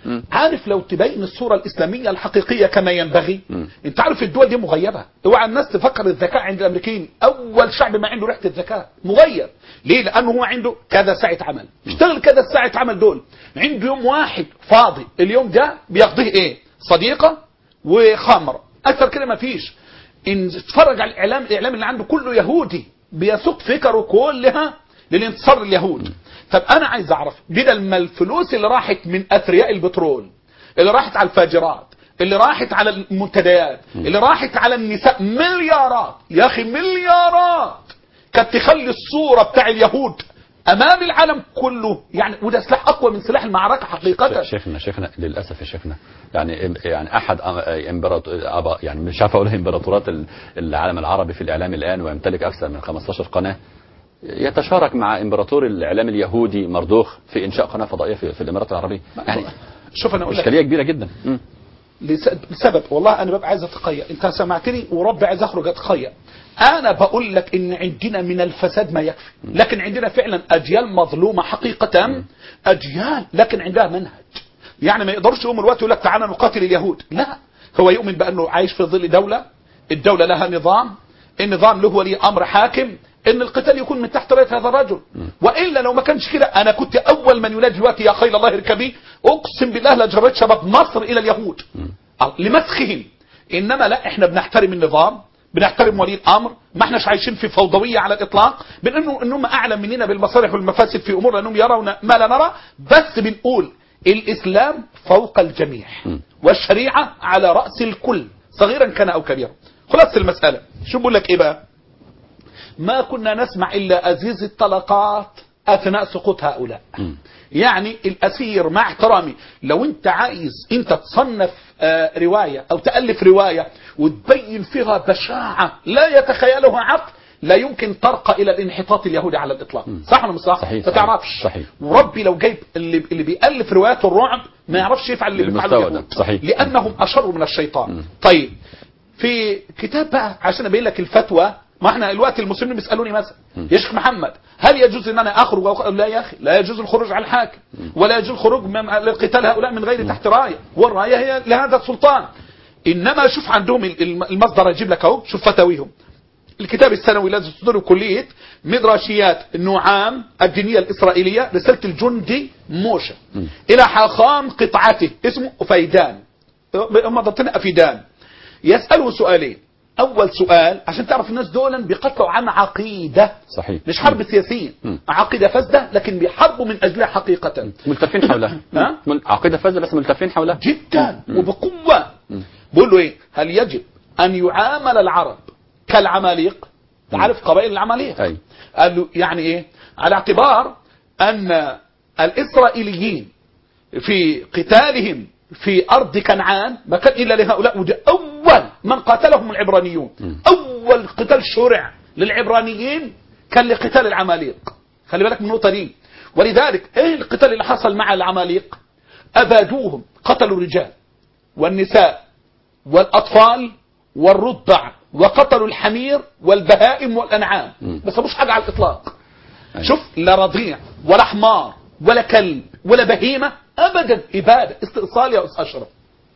مم. عارف لو تبين الصوره الاسلاميه الحقيقيه كما ينبغي مم. انت عارف الدول دي مغيبه اوعى الناس تفكر الذكاء عند الامريكيين اول شعب ما عنده ريحه الذكاء مغيب ليه لانه هو عنده كذا ساعه عمل اشتغل كذا ساعه عمل دول عنده يوم واحد فاضي اليوم ده بيقضيه ايه صديقه وخمر اكثر كده ما فيش ان تتفرج على الاعلام الاعلام اللي عنده كله يهودي بيسوق فكره كلها للانتصار لليهود طب انا عايز اعرف بدل ما الفلوس اللي راحت من اثرياء البترول اللي راحت على الفاجرات اللي راحت على المنتديات اللي راحت على النساء مليارات يا اخي مليارات كانت تخلي الصوره بتاع اليهود امام العالم كله يعني وده سلاح اقوى من سلاح المعركه حقيقه شيخنا شيخنا للاسف يا شيخنا يعني يعني احد امبراطور يعني مش عارف اقولها امبراطورات ال- العالم العربي في الاعلام الان ويمتلك اكثر من 15 قناه يتشارك مع امبراطور الاعلام اليهودي مردوخ في انشاء قناه فضائيه في, في الامارات العربيه يعني شوف انا اقول لك اشكاليه كبيره جدا مم. لس- لسبب والله انا ببقى عايز اتقيا انت سمعتني وربي عايز اخرج اتقيا انا بقول لك ان عندنا من الفساد ما يكفي لكن عندنا فعلا اجيال مظلومه حقيقه اجيال لكن عندها منهج يعني ما يقدرش يقوم الوقت يقول لك تعالى نقاتل اليهود لا هو يؤمن بانه عايش في ظل دوله الدوله لها نظام النظام له ولي امر حاكم ان القتال يكون من تحت رايه هذا الرجل والا لو ما كانش كده انا كنت اول من ينادي دلوقتي يا خيل الله اركبي اقسم بالله لجريت شباب مصر الى اليهود لمسخهم انما لا احنا بنحترم النظام بنحترم ولي الامر ما احناش عايشين في فوضويه على الاطلاق بانه انهم اعلم مننا بالمصالح والمفاسد في امور لانهم يرون ما لا نرى بس بنقول الاسلام فوق الجميع والشريعه على راس الكل صغيرا كان او كبيرا خلاص المساله شو بقول لك ايه بقى ما كنا نسمع الا ازيز الطلقات اثناء سقوط هؤلاء يعني الاسير مع احترامي لو انت عايز انت تصنف آه، روايه او تالف روايه وتبين فيها بشاعه لا يتخيلها عقل لا يمكن ترقى الى الانحطاط اليهودي على الاطلاق صح ولا مش صح صحيح، ما تعرفش صحيح. وربي لو جايب اللي, اللي بيالف روايات الرعب ما يعرفش يفعل اللي بيفعله بالمستوى ده، اليهود صحيح. لانهم اشر من الشيطان طيب في كتاب بقى عشان ابين لك الفتوى ما احنا الوقت المسلمين بيسالوني مثلا يا شيخ محمد هل يجوز ان انا اخرج وأخ... لا يا اخي لا يجوز الخروج على الحاكم ولا يجوز الخروج من... لقتال هؤلاء من غير تحت رايه والرايه هي لهذا السلطان انما شوف عندهم الم- المصدر اجيب لك اهو شوف فتاويهم الكتاب السنوي الذي تصدره كلية مدراشيات النعام الدينية الإسرائيلية رسالة الجندي موشى إلى حاخام قطعته اسمه أفيدان هم ضبطنا أفيدان يسأله سؤالين أول سؤال عشان تعرف الناس دولا بيقطعوا عن عقيدة صحيح مش حرب سياسية مم. عقيدة فاسدة لكن بيحاربوا من أجلها حقيقة ملتفين حولها ها؟ مل- عقيده فاسده بس ملتفين حولها جدا وبقوة بقول له ايه هل يجب ان يعامل العرب كالعماليق تعرف قبائل العماليق أي. قال له يعني ايه على اعتبار ان الاسرائيليين في قتالهم في ارض كنعان ما كان الا لهؤلاء وده اول من قاتلهم العبرانيون اول قتال شرع للعبرانيين كان لقتال العماليق خلي بالك من النقطه دي ولذلك ايه القتال اللي حصل مع العماليق ابادوهم قتلوا الرجال والنساء والأطفال والرضع وقتلوا الحمير والبهائم والأنعام بس مش حاجة على الإطلاق شوف لا رضيع ولا حمار ولا كلب ولا بهيمة أبدا إبادة استئصال يا أستاذ أشرف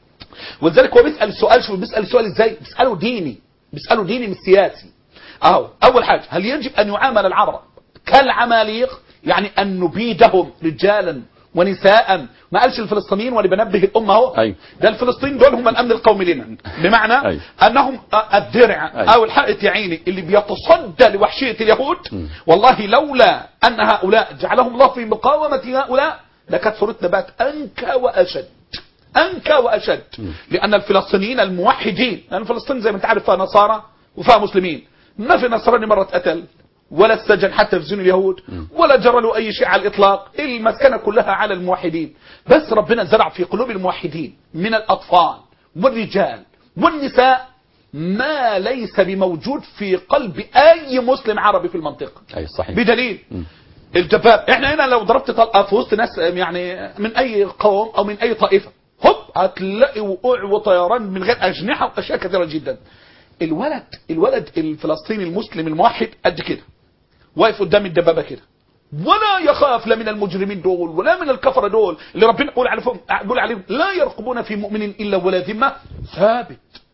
ولذلك هو بيسأل السؤال شوف بيسأل السؤال إزاي بيسأله ديني بيسأله ديني مش سياسي أهو أول حاجة هل يجب أن يعامل العرب كالعماليق يعني أن نبيدهم رجالا ونساء ما قالش الفلسطينيين وانا بنبه الامه اهو أيوة. ده الفلسطينيين دول هم الامن القومي لنا بمعنى أيوة. انهم الدرع أيوة. او الحائط يا عيني اللي بيتصدى لوحشيه اليهود والله لولا ان هؤلاء جعلهم الله في مقاومه هؤلاء لكانت صورتنا بقت انكى واشد انكى واشد لان الفلسطينيين الموحدين لان فلسطين زي ما انت عارف فيها نصارى وفيها مسلمين ما في نصراني مره اتقتل ولا السجن حتى في زين اليهود ولا جرى له اي شيء على الاطلاق المسكنه كلها على الموحدين بس ربنا زرع في قلوب الموحدين من الاطفال والرجال والنساء ما ليس بموجود في قلب اي مسلم عربي في المنطقه اي صحيح بدليل الجباب احنا هنا لو ضربت طلقه في وسط ناس يعني من اي قوم او من اي طائفه هوب هتلاقي وقوع وطيران من غير اجنحه واشياء كثيره جدا الولد الولد الفلسطيني المسلم الموحد قد كده واقف قدام الدبابه كده ولا يخاف لا من المجرمين دول ولا من الكفره دول اللي ربنا يقول عليهم يقول عليهم لا يرقبون في مؤمن الا ولا ذمه ثابت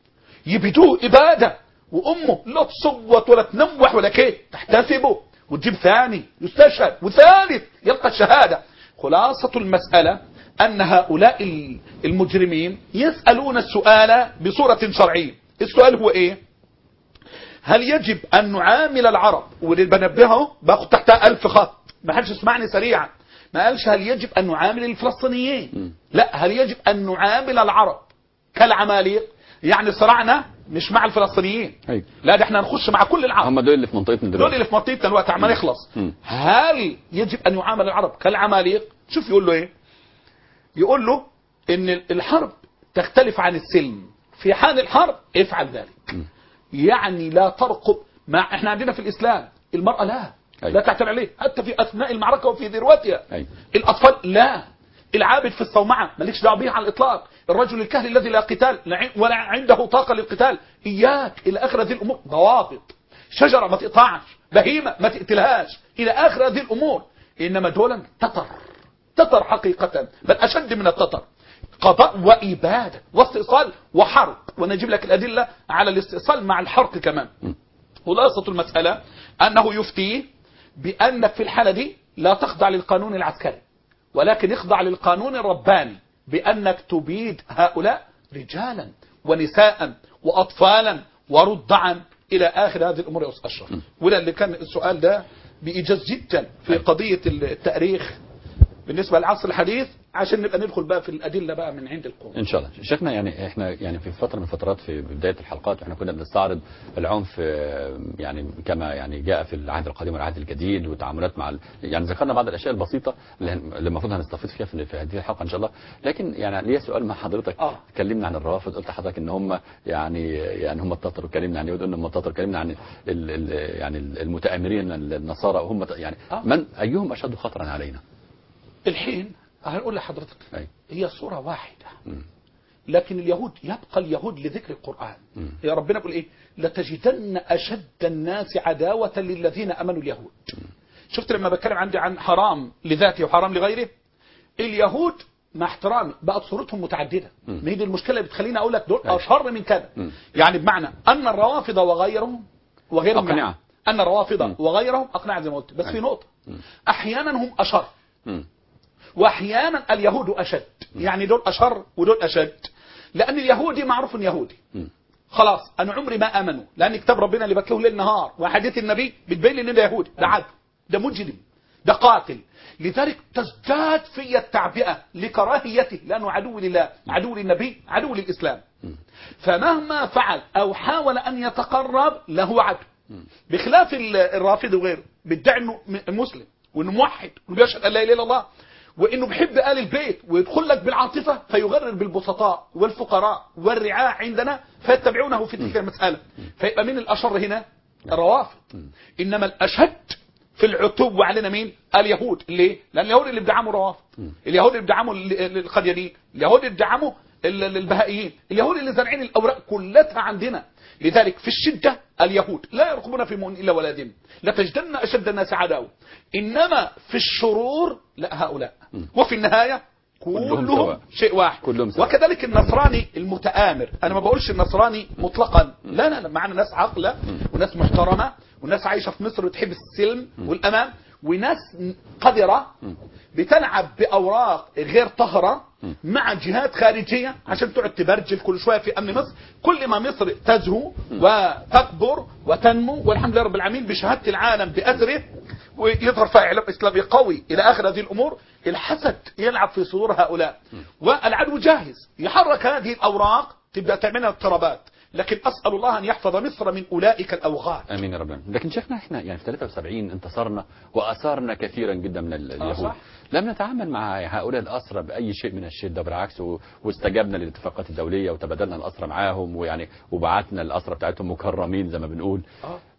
يبدوه اباده وامه لا تصوت ولا تنوح ولا كيف تحتسبه وتجيب ثاني يستشهد وثالث يلقى الشهاده خلاصه المساله ان هؤلاء ال- المجرمين يسالون السؤال بصوره شرعيه السؤال هو ايه هل يجب أن نعامل العرب واللي بنبهه باخد تحتها ألف خط ما حدش يسمعني سريعا ما قالش هل يجب أن نعامل الفلسطينيين لا هل يجب أن نعامل العرب كالعماليق يعني صراعنا مش مع الفلسطينيين أيوة. لا ده احنا هنخش مع كل العرب هم دول اللي في منطقتنا دول دلوقتي اللي في منطقتنا الوقت عمال يخلص مم. هل يجب ان يعامل العرب كالعماليق شوف يقول له ايه يقول له ان الحرب تختلف عن السلم في حال الحرب افعل ذلك يعني لا ترقب مع احنا عندنا في الاسلام المراه لا أيوة. لا تعتمد عليه حتى في اثناء المعركه وفي ذروتها أيوة. الاطفال لا العابد في الصومعه مالكش دعوه به على الاطلاق الرجل الكهل الذي لا قتال لا عن- ولا عنده طاقه للقتال اياك الى اخر هذه الامور ضوابط شجره ما تقطعش بهيمه ما تقتلهاش الى اخر هذه الامور انما دولا تتر تتر حقيقه بل اشد من التتر قضاء واباده واستئصال وحرق ونجيب لك الادله على الاستئصال مع الحرق كمان خلاصة المسألة أنه يفتي بأنك في الحالة دي لا تخضع للقانون العسكري ولكن اخضع للقانون الرباني بأنك تبيد هؤلاء رجالا ونساء وأطفالا ورضعا إلى آخر هذه الأمور يا أستاذ أشرف ولا اللي كان السؤال ده بإيجاز جدا في قضية التاريخ بالنسبة للعصر الحديث عشان نبقى ندخل بقى في الأدلة بقى من عند القوم ان شاء الله شيخنا يعني احنا يعني في فتره من الفترات في بدايه الحلقات احنا كنا بنستعرض العنف آه، يعني كما يعني جاء في العهد القديم والعهد الجديد والتعاملات مع ال... يعني ذكرنا بعض الاشياء البسيطه اللي هن- اللي المفروض هنستفيد فيها في في هذه الحلقه ان شاء الله لكن يعني ليا سؤال مع حضرتك آه. اتكلمنا عن الروافض قلت لحضرتك ان هم يعني يعني هم التتر واتكلمنا عن يهود ان هم التتر اتكلمنا عن ال... ال... يعني المتآمرين النصارى وهم ت- يعني آه. من ايهم اشد خطرا علينا الحين هنقول لحضرتك أي. هي صورة واحدة مم. لكن اليهود يبقى اليهود لذكر القرآن مم. يا ربنا يقول ايه لتجدن أشد الناس عداوة للذين أمنوا اليهود شفت لما بتكلم عندي عن حرام لذاته وحرام لغيره اليهود مع احترامي بقت صورتهم متعددة مم. ما هي دي المشكلة اللي بتخليني أقول لك دول أي. أشر من كذا مم. يعني بمعنى أن الروافض وغيرهم وغيرهم أقنعة. يعني أن الروافض مم. وغيرهم أقنعة زي ما قلت بس أي. في نقطة مم. أحيانا هم أشر مم. واحيانا اليهود اشد يعني دول اشر ودول اشد لان اليهودي معروف إن يهودي مم. خلاص انا عمري ما امنوا لان كتاب ربنا اللي بتلوه ليل نهار وحديث النبي بتبين لي ان ده يهودي ده عدو ده مجرم ده قاتل لذلك تزداد في التعبئه لكراهيته لانه عدو لله عدو للنبي عدو للاسلام فمهما فعل او حاول ان يتقرب له عدو بخلاف ال- الرافض وغيره بيدعي انه م- مسلم وانه موحد وانه بيشهد ان لا اله الا الله وانه بيحب ال البيت ويدخل لك بالعاطفه فيغرر بالبسطاء والفقراء والرعاع عندنا فيتبعونه في تلك المساله فيبقى مين الاشر هنا؟ الروافض انما الاشد في العتوب علينا مين؟ اليهود ليه؟ لان اليهود اللي بدعموا الروافض اليهود اللي بدعموا ال- القديانيين اليهود اللي بدعموا ال- ال- البهائيين اليهود اللي زارعين الاوراق كلها عندنا لذلك في الشده اليهود لا يرقبون في مؤمن الا ولا ذم لتجدن اشد الناس عداوه انما في الشرور لا هؤلاء وفي النهايه كلهم كلهم سواء. شيء واحد كلهم سواء. وكذلك النصراني المتآمر انا ما بقولش النصراني مطلقا لا لا لا معنا ناس عاقله وناس محترمه وناس عايشه في مصر وتحب السلم والامان وناس قذره بتلعب باوراق غير طهره مع جهات خارجيه عشان تقعد تبرجل كل شويه في امن مصر كل ما مصر تزهو وتكبر وتنمو والحمد لله رب العالمين بشهاده العالم باثره ويظهر فيها اعلام اسلامي قوي الى اخر هذه الامور الحسد يلعب في صدور هؤلاء والعدو جاهز يحرك هذه الاوراق تبدا تعملها اضطرابات لكن اسال الله ان يحفظ مصر من اولئك الاوغاد امين يا رب العالمين. لكن شيخنا احنا يعني في 73 انتصرنا واثرنا كثيرا جدا من ال- اليهود صح. لم نتعامل مع هؤلاء الاسرى باي شيء من الشده بالعكس و... واستجبنا للاتفاقات الدوليه وتبادلنا الاسرى معاهم ويعني وبعتنا الاسرى بتاعتهم مكرمين زي ما بنقول آه.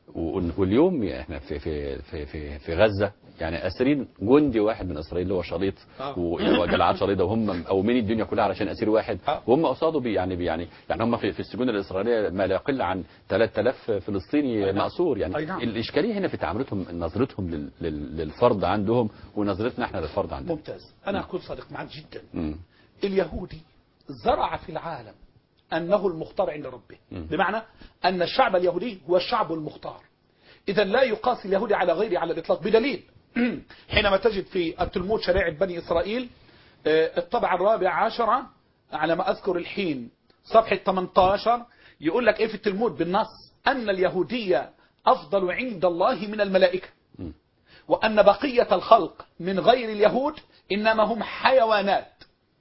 و- واليوم احنا في في في في, في غزه يعني اسيرين جندي واحد من اسرائيل اللي هو شريط آه. و- وجلعات شريطه وهم قومين الدنيا كلها علشان اسير واحد آه. وهم قصاده بي يعني بي يعني يعني هم في, في السجون الاسرائيليه ما لا يقل عن 3000 فلسطيني أي نعم. مأسور يعني أي نعم. الاشكاليه هنا في تعاملاتهم نظرتهم لل- لل- للفرد عندهم ونظرتنا احنا للفرد عندنا ممتاز انا اكون صادق معك جدا مم. اليهودي زرع في العالم أنه المختار عند ربه مم. بمعنى أن الشعب اليهودي هو الشعب المختار إذا لا يقاس اليهودي على غيره على الإطلاق بدليل حينما تجد في التلمود شريعة بني إسرائيل آه، الطبعة الرابعة عشرة على ما أذكر الحين صفحة 18 يقول لك إيه في التلمود بالنص أن اليهودية أفضل عند الله من الملائكة مم. وأن بقية الخلق من غير اليهود إنما هم حيوانات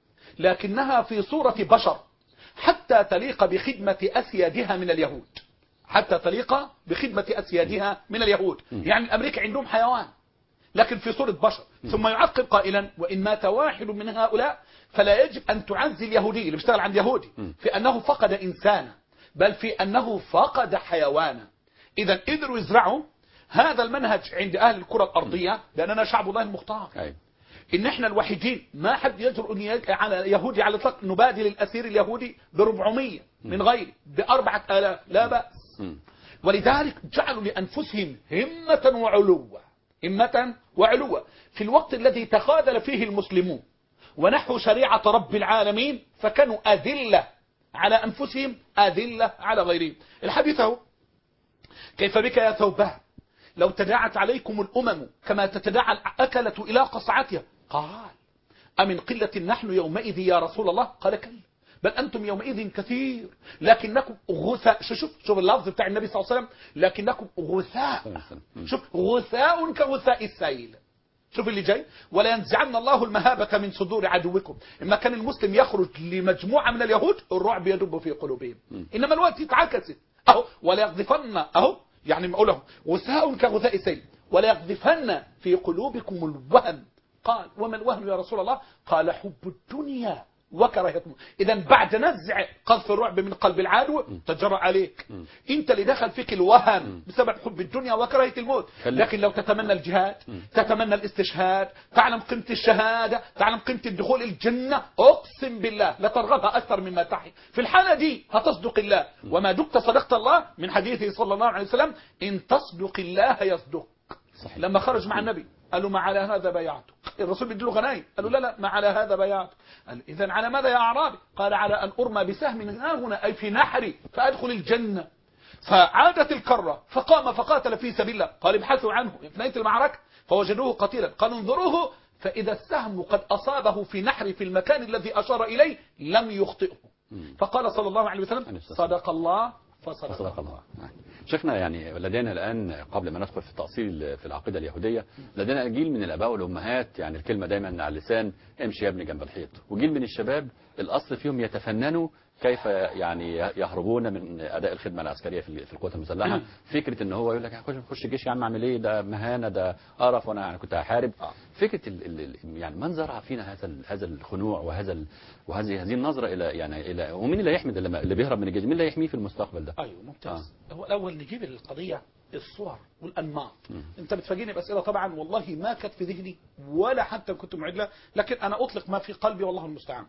لكنها في صورة بشر حتى تليق بخدمة أسيادها من اليهود حتى تليق بخدمة أسيادها من اليهود يعني الأمريكا عندهم حيوان لكن في صورة بشر ثم يعقب قائلا وإن مات واحد من هؤلاء فلا يجب أن تعزي اليهودي اللي بيشتغل عند يهودي في أنه فقد إنسانا بل في أنه فقد حيوانا إذا قدروا يزرعوا هذا المنهج عند أهل الكرة الأرضية لأننا شعب الله المختار أيوة. ان احنا الوحيدين ما حد يجرؤ ان يج- على يهودي على الاطلاق نبادل الاسير اليهودي ب 400 من غيره ب 4000 لا باس مم. ولذلك جعلوا لانفسهم همه وعلوا همه وعلوا في الوقت الذي تخاذل فيه المسلمون ونحو شريعه رب العالمين فكانوا اذله على انفسهم اذله على غيرهم الحديث اهو كيف بك يا ثوبان لو تداعت عليكم الأمم كما تتداعى الأكلة إلى قصعتها قال أمن قلة نحن يومئذ يا رسول الله قال كلا بل أنتم يومئذ كثير لكنكم غثاء شوف شوف شوف اللفظ بتاع النبي صلى الله عليه وسلم لكنكم غثاء شوف غثاء كغثاء السيل شوف اللي جاي ولا ينزعن الله المهابة من صدور عدوكم إما كان المسلم يخرج لمجموعة من اليهود الرعب يدب في قلوبهم إنما الوقت اتعكست أهو ولا يقذفن أهو يعني ما أقوله غثاء كغثاء السيل ولا يقذفن في قلوبكم الوهن قال وما الوهن يا رسول الله قال حب الدنيا وكراهية الموت إذا بعد نزع قذف الرعب من قلب العدو تجرأ عليك أنت اللي دخل فيك الوهن بسبب حب الدنيا وكراهية الموت خلي- لكن لو تتمنى الجهاد تتمنى الاستشهاد تعلم قيمة الشهادة تعلم قيمة الدخول الجنة أقسم بالله لترغبها أكثر مما تحي في الحالة دي هتصدق الله وما دمت صدقت الله من حديثه صلى الله عليه وسلم إن تصدق الله يصدق صحيح. لما خرج مع النبي قال له ما على هذا بايعته الرسول بيديله غنايم قال له لا لا ما على هذا بايعته قال اذا على ماذا يا اعرابي قال على ان ارمى بسهم ها هنا اي في نحري فادخل الجنه فعادت الكره فقام فقاتل في سبيل الله قال ابحثوا عنه في نهايه المعركه فوجدوه قتيلا قالوا انظروه فاذا السهم قد اصابه في نحري في المكان الذي اشار اليه لم يخطئه فقال صلى الله عليه عليه وسلم الصلاة والسلام. صدق الله فصدق, صدق الله شيخنا يعني لدينا الآن قبل ما ندخل في التأصيل في العقيدة اليهودية لدينا جيل من الآباء والأمهات يعني الكلمة دايما على اللسان امشي يا ابني جنب الحيط وجيل من الشباب الأصل فيهم يتفننوا كيف يعني يهربون من أداء الخدمة العسكرية في في القوات المسلحة فكرة إن هو يقول لك خش خش الجيش يا عم أعمل إيه ده مهانة ده قرف وأنا يعني كنت هحارب فكرة ال ال ال- يعني من زرع فينا هذا ال- هذا الخنوع وهذا ال- وهذه هذه النظرة إلى يعني إلى ومين اللي هيحمي ده لما- اللي بيهرب من الجيش مين اللي هيحميه في المستقبل ده؟ ايوه ممتاز هو الاول نجيب القضيه الصور والانماط انت بتفاجئني باسئله طبعا والله ما كانت في ذهني ولا حتى كنت معد لها لكن انا اطلق ما في قلبي والله المستعان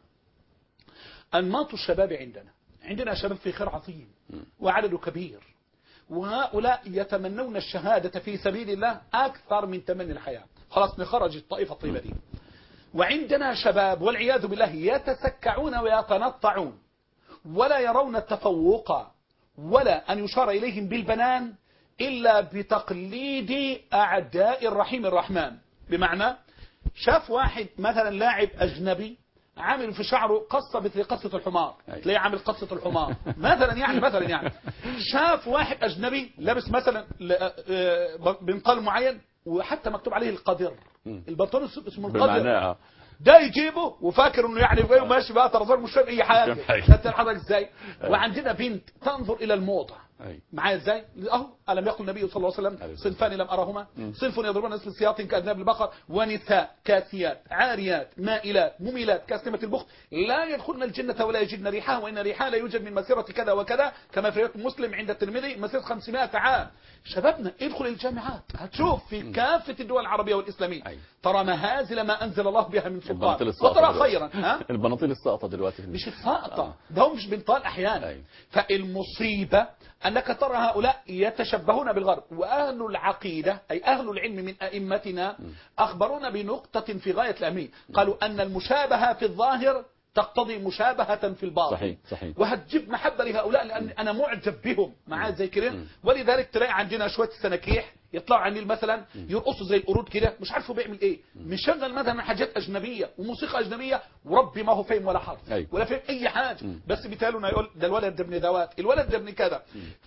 انماط الشباب عندنا عندنا شباب في خير عظيم وعدد كبير وهؤلاء يتمنون الشهادة في سبيل الله أكثر من تمني الحياة خلاص نخرج الطائفة الطيبة دي وعندنا شباب والعياذ بالله يتسكعون ويتنطعون ولا يرون التفوق ولا أن يشار إليهم بالبنان إلا بتقليد أعداء الرحيم الرحمن بمعنى شاف واحد مثلا لاعب أجنبي عامل في شعره قصة مثل قصة الحمار أي. تلاقيه عامل قصة الحمار مثلا يعني مثلا يعني شاف واحد أجنبي لابس مثلا ل- آه، بنطال معين وحتى مكتوب عليه القدر مم. البنطلون اسمه القدر بمعناها ده يجيبه وفاكر انه يعني جاي ماشي بقى طرزان مش فاهم اي حاجه مش فاهم حاجة. انت حضرتك ازاي وعندنا بنت تنظر الى الموضه أي. معايا ازاي اهو الم يقل النبي صلى الله عليه عليه وسلم الصلاة صنفان لم ارهما صنف يضربون اسم السياط كاذناب البقر ونساء كاسيات عاريات مائلات مميلات كاسلمه البخت لا يدخلن الجنه ولا يجدن ريحها وان ريحها لا يوجد من مسيره كذا وكذا كما في روايه مسلم عند الترمذي مسيره 500 عام شبابنا ادخل الجامعات هتشوف في كافه الدول العربيه والاسلاميه أي. ترى مهازل ما انزل الله بها من البناطيل سلطان الساقطة وترى دلوقتي. خيرا ها البناطيل الساقطة دلوقتي في مش آه. الساقطة ده هم مش بنطال أحيانا أيوة. فالمصيبة أنك ترى هؤلاء يتشبهون بالغرب وأهل العقيدة أي أهل العلم من أئمتنا أخبرونا بنقطة في غاية الأهمية قالوا أن المشابهة في الظاهر تقتضي مشابهة في الباطن صحيح صحيح وهتجيب محبة لهؤلاء لأن أنا معجب بهم معاه زي كده ولذلك تلاقي عندنا شوية السناكيح يطلعوا على النيل مثلا يرقصوا زي القرود كده مش عارفه بيعمل ايه مشغل مثلا حاجات اجنبيه وموسيقى اجنبيه وربي ما هو فاهم ولا حرف أيوة. ولا فاهم اي حاجه بس بيتقالوا يقول ده الولد ده ابن ذوات الولد ده ابن كذا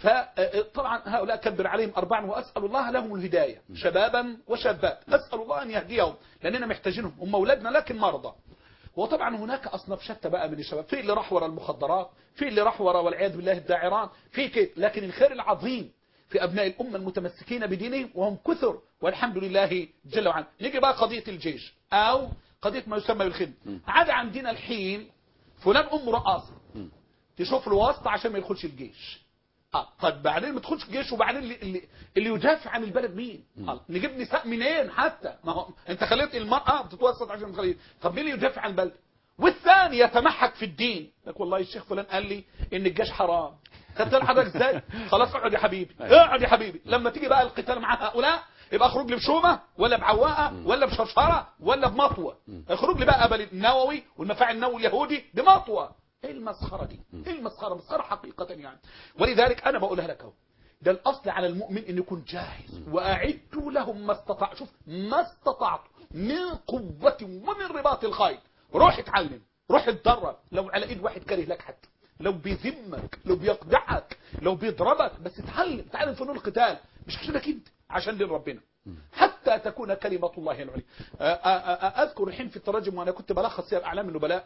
فطبعا هؤلاء كبر عليهم اربعا واسال الله لهم الهدايه شبابا وشابات اسال الله ان يهديهم لاننا محتاجينهم هم اولادنا لكن مرضى وطبعا هناك اصناف شتى بقى من الشباب في اللي راح ورا المخدرات في اللي راح ورا والعياذ بالله الداعران في كده لكن الخير العظيم في ابناء الامه المتمسكين بدينهم وهم كثر والحمد لله جل وعلا نيجي بقى قضيه الجيش او قضيه ما يسمى بالخدمه عاد عندنا الحين فلان امه رقاصه تشوف له واسطه عشان ما يدخلش الجيش اه طب بعدين ما تدخلش الجيش وبعدين اللي, اللي, اللي يدافع عن البلد مين؟ آه. نجيب نساء منين حتى؟ ما هو انت خليت المراه بتتوسط عشان تخلي طب مين اللي يدافع عن البلد؟ والثاني يتمحك في الدين لك والله الشيخ فلان قال لي ان الجيش حرام خدت حضرتك ازاي؟ خلاص اقعد يا حبيبي اقعد يا حبيبي لما تيجي بقى القتال مع هؤلاء يبقى اخرج لي بشومه ولا بعواقه ولا بشرشره ولا بمطوه اخرج لي بقى قبل النووي والمفاعل النووي اليهودي بمطوه ايه المسخره دي؟ ايه المسخره؟ مسخره حقيقه يعني ولذلك انا بقولها لك اهو ده الاصل على المؤمن ان يكون جاهز واعدوا لهم ما استطاع شوف ما استطعت من قوه ومن رباط الخيل روح اتعلم روح اتدرب لو على ايد واحد كاره لك حتى لو بيذمك لو بيقدعك لو بيضربك بس اتعلم اتعلم فنون القتال مش عشانك انت عشان دين ربنا حتى تكون كلمة الله العليا آ- آ- آ- أذكر الحين في الترجم وأنا كنت بلخص سير أعلام النبلاء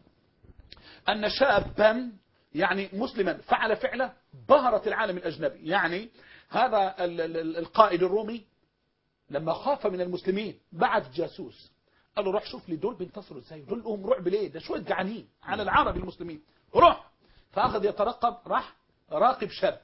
أن شابا يعني مسلما فعل فعله بهرت العالم الأجنبي يعني هذا ال- ال- القائد الرومي لما خاف من المسلمين بعث جاسوس قال له روح شوف لي دول بينتصروا ازاي دول لهم رعب ليه ده شويه جعانين على العرب المسلمين روح فاخذ يترقب راح راقب شاب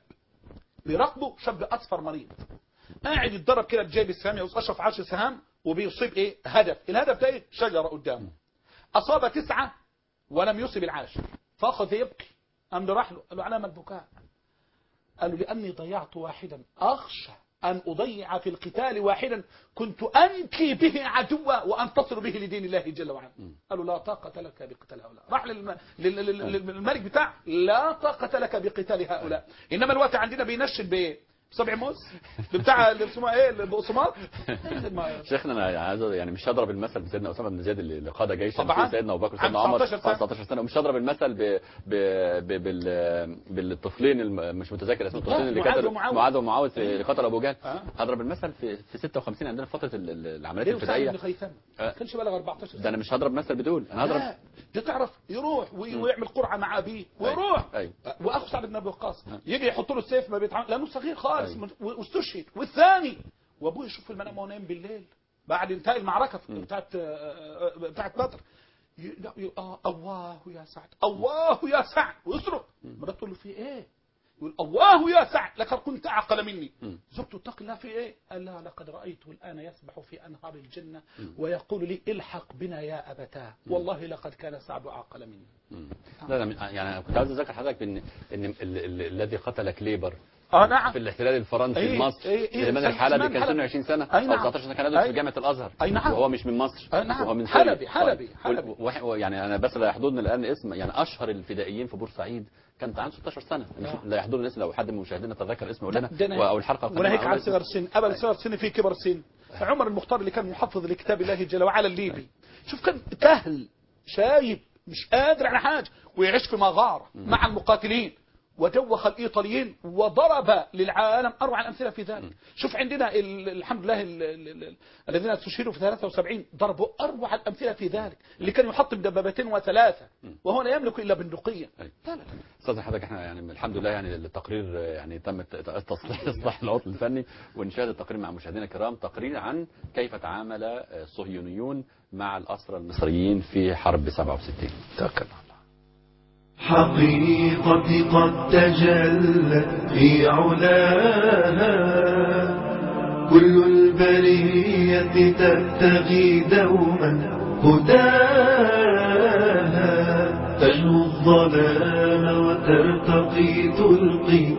بيراقبه شاب اصفر مريض قاعد يتدرب كده بجيب السهام يوصل اشرف 10 سهام وبيصيب ايه هدف الهدف ده ايه شجره قدامه اصاب تسعه ولم يصب العاشر فاخذ يبكي قام ده راح له قال له علامه البكاء قال له لاني ضيعت واحدا اخشى ان اضيع في القتال واحدا كنت انكي به عدوا وانتصر به لدين الله جل وعلا قال له لا طاقه لك بقتال هؤلاء راح للم... لل... لل... للملك بتاع لا طاقه لك بقتال هؤلاء انما الوقت عندنا بينشن بايه بسبع موز بتاع اللي اسمها ايه البقسماط ما- شيخنا انا عايز يعني مش هضرب المثل بسيدنا اسامه بن زيد اللي اللي قاد جيشا طبعاً. في سيدنا ابو بكر عن وسيدنا عمر 19 سنة. 19 سنه ومش هضرب المثل ب... ب... ب... بال... بالطفلين الم... مش متذكر اسم الطفلين اللي معاذ قتلوا ومعاوية. معاذ ومعاويه في اللي قتلوا ابو جهل آه. هضرب المثل في في 56 عندنا في فتره ال- ال- العمليات ليه وسعد بن الفدائيه خيثمه آه. ما كانش بلغ 14 ده سنه انا مش هضرب مثل بدول انا لا هضرب ده تعرف يروح وي- ويعمل قرعه مع ابيه ويروح أيوة. واخو سعد بن ابي وقاص يجي يحط له السيف ما بيتعامل لانه صغير خالص أيوة. و- واستشهد والثاني وابوه يشوف في المنام وهو نايم بالليل بعد انتهاء المعركه في- بتاعت آه، آه، بتاعت بدر ي- لا، ي- آه الله يا سعد الله يا سعد ويصرخ مراته تقول له في ايه يقول الله يا سعد لقد كنت اعقل مني زوجته اتق الله في ايه قال لها لقد رايته الان يسبح في انهار الجنه ويقول لي الحق بنا يا ابتاه والله لقد كان سعد اعقل مني لا لا يعني أنا كنت عاوز اذكر حضرتك بان ان ال- ال- الذي قتل كليبر اه نعم في الاحتلال الفرنسي إيه، في مصر إيه، إيه، سليمان سليمان الحلبي كان حلبي. سنه 20 سنه أي او نعم. 19 سنه كان يدرس أي. في جامعه الازهر أي نعم. وهو مش من مصر أي نعم. وهو من حلبي، سوريا. حلبي، طيب. حلبي. و- و- يعني انا بس لا يحضرني الان اسم يعني اشهر الفدائيين في بورسعيد كان عنده 16 سنه مش آه. لا يحضرني الاسم لو حد من مشاهدينا تذكر اسمه لنا ده أنا- او الحلقه القادمة وناهيك أو عن الاسم. صغر السن قبل صغر السن في كبر السن عمر المختار اللي كان محفظ لكتاب الله جل وعلا الليبي شوف كان كهل شايب مش قادر على حاجه ويعيش في مغاره مع المقاتلين ودوخ الإيطاليين وضرب للعالم أروع الأمثلة في ذلك شوف عندنا ال- الحمد لله ال- ال- ال- الذين استشهدوا في 73 ضربوا أروع الأمثلة في ذلك اللي كان يحطم دبابتين وثلاثة وهو لا يملك إلا بندقية أيوة. لا لا استاذ حضرتك احنا يعني الحمد لله يعني التقرير يعني تم تصليح اصلاح العطل الفني ونشاهد التقرير مع مشاهدينا الكرام تقرير عن كيف تعامل الصهيونيون مع الاسرى المصريين في حرب 67 توكل على الله حقيقة قد تجلت في علاها كل البرية تبتغي دوما هداها تجنو الظلام وترتقي تلقي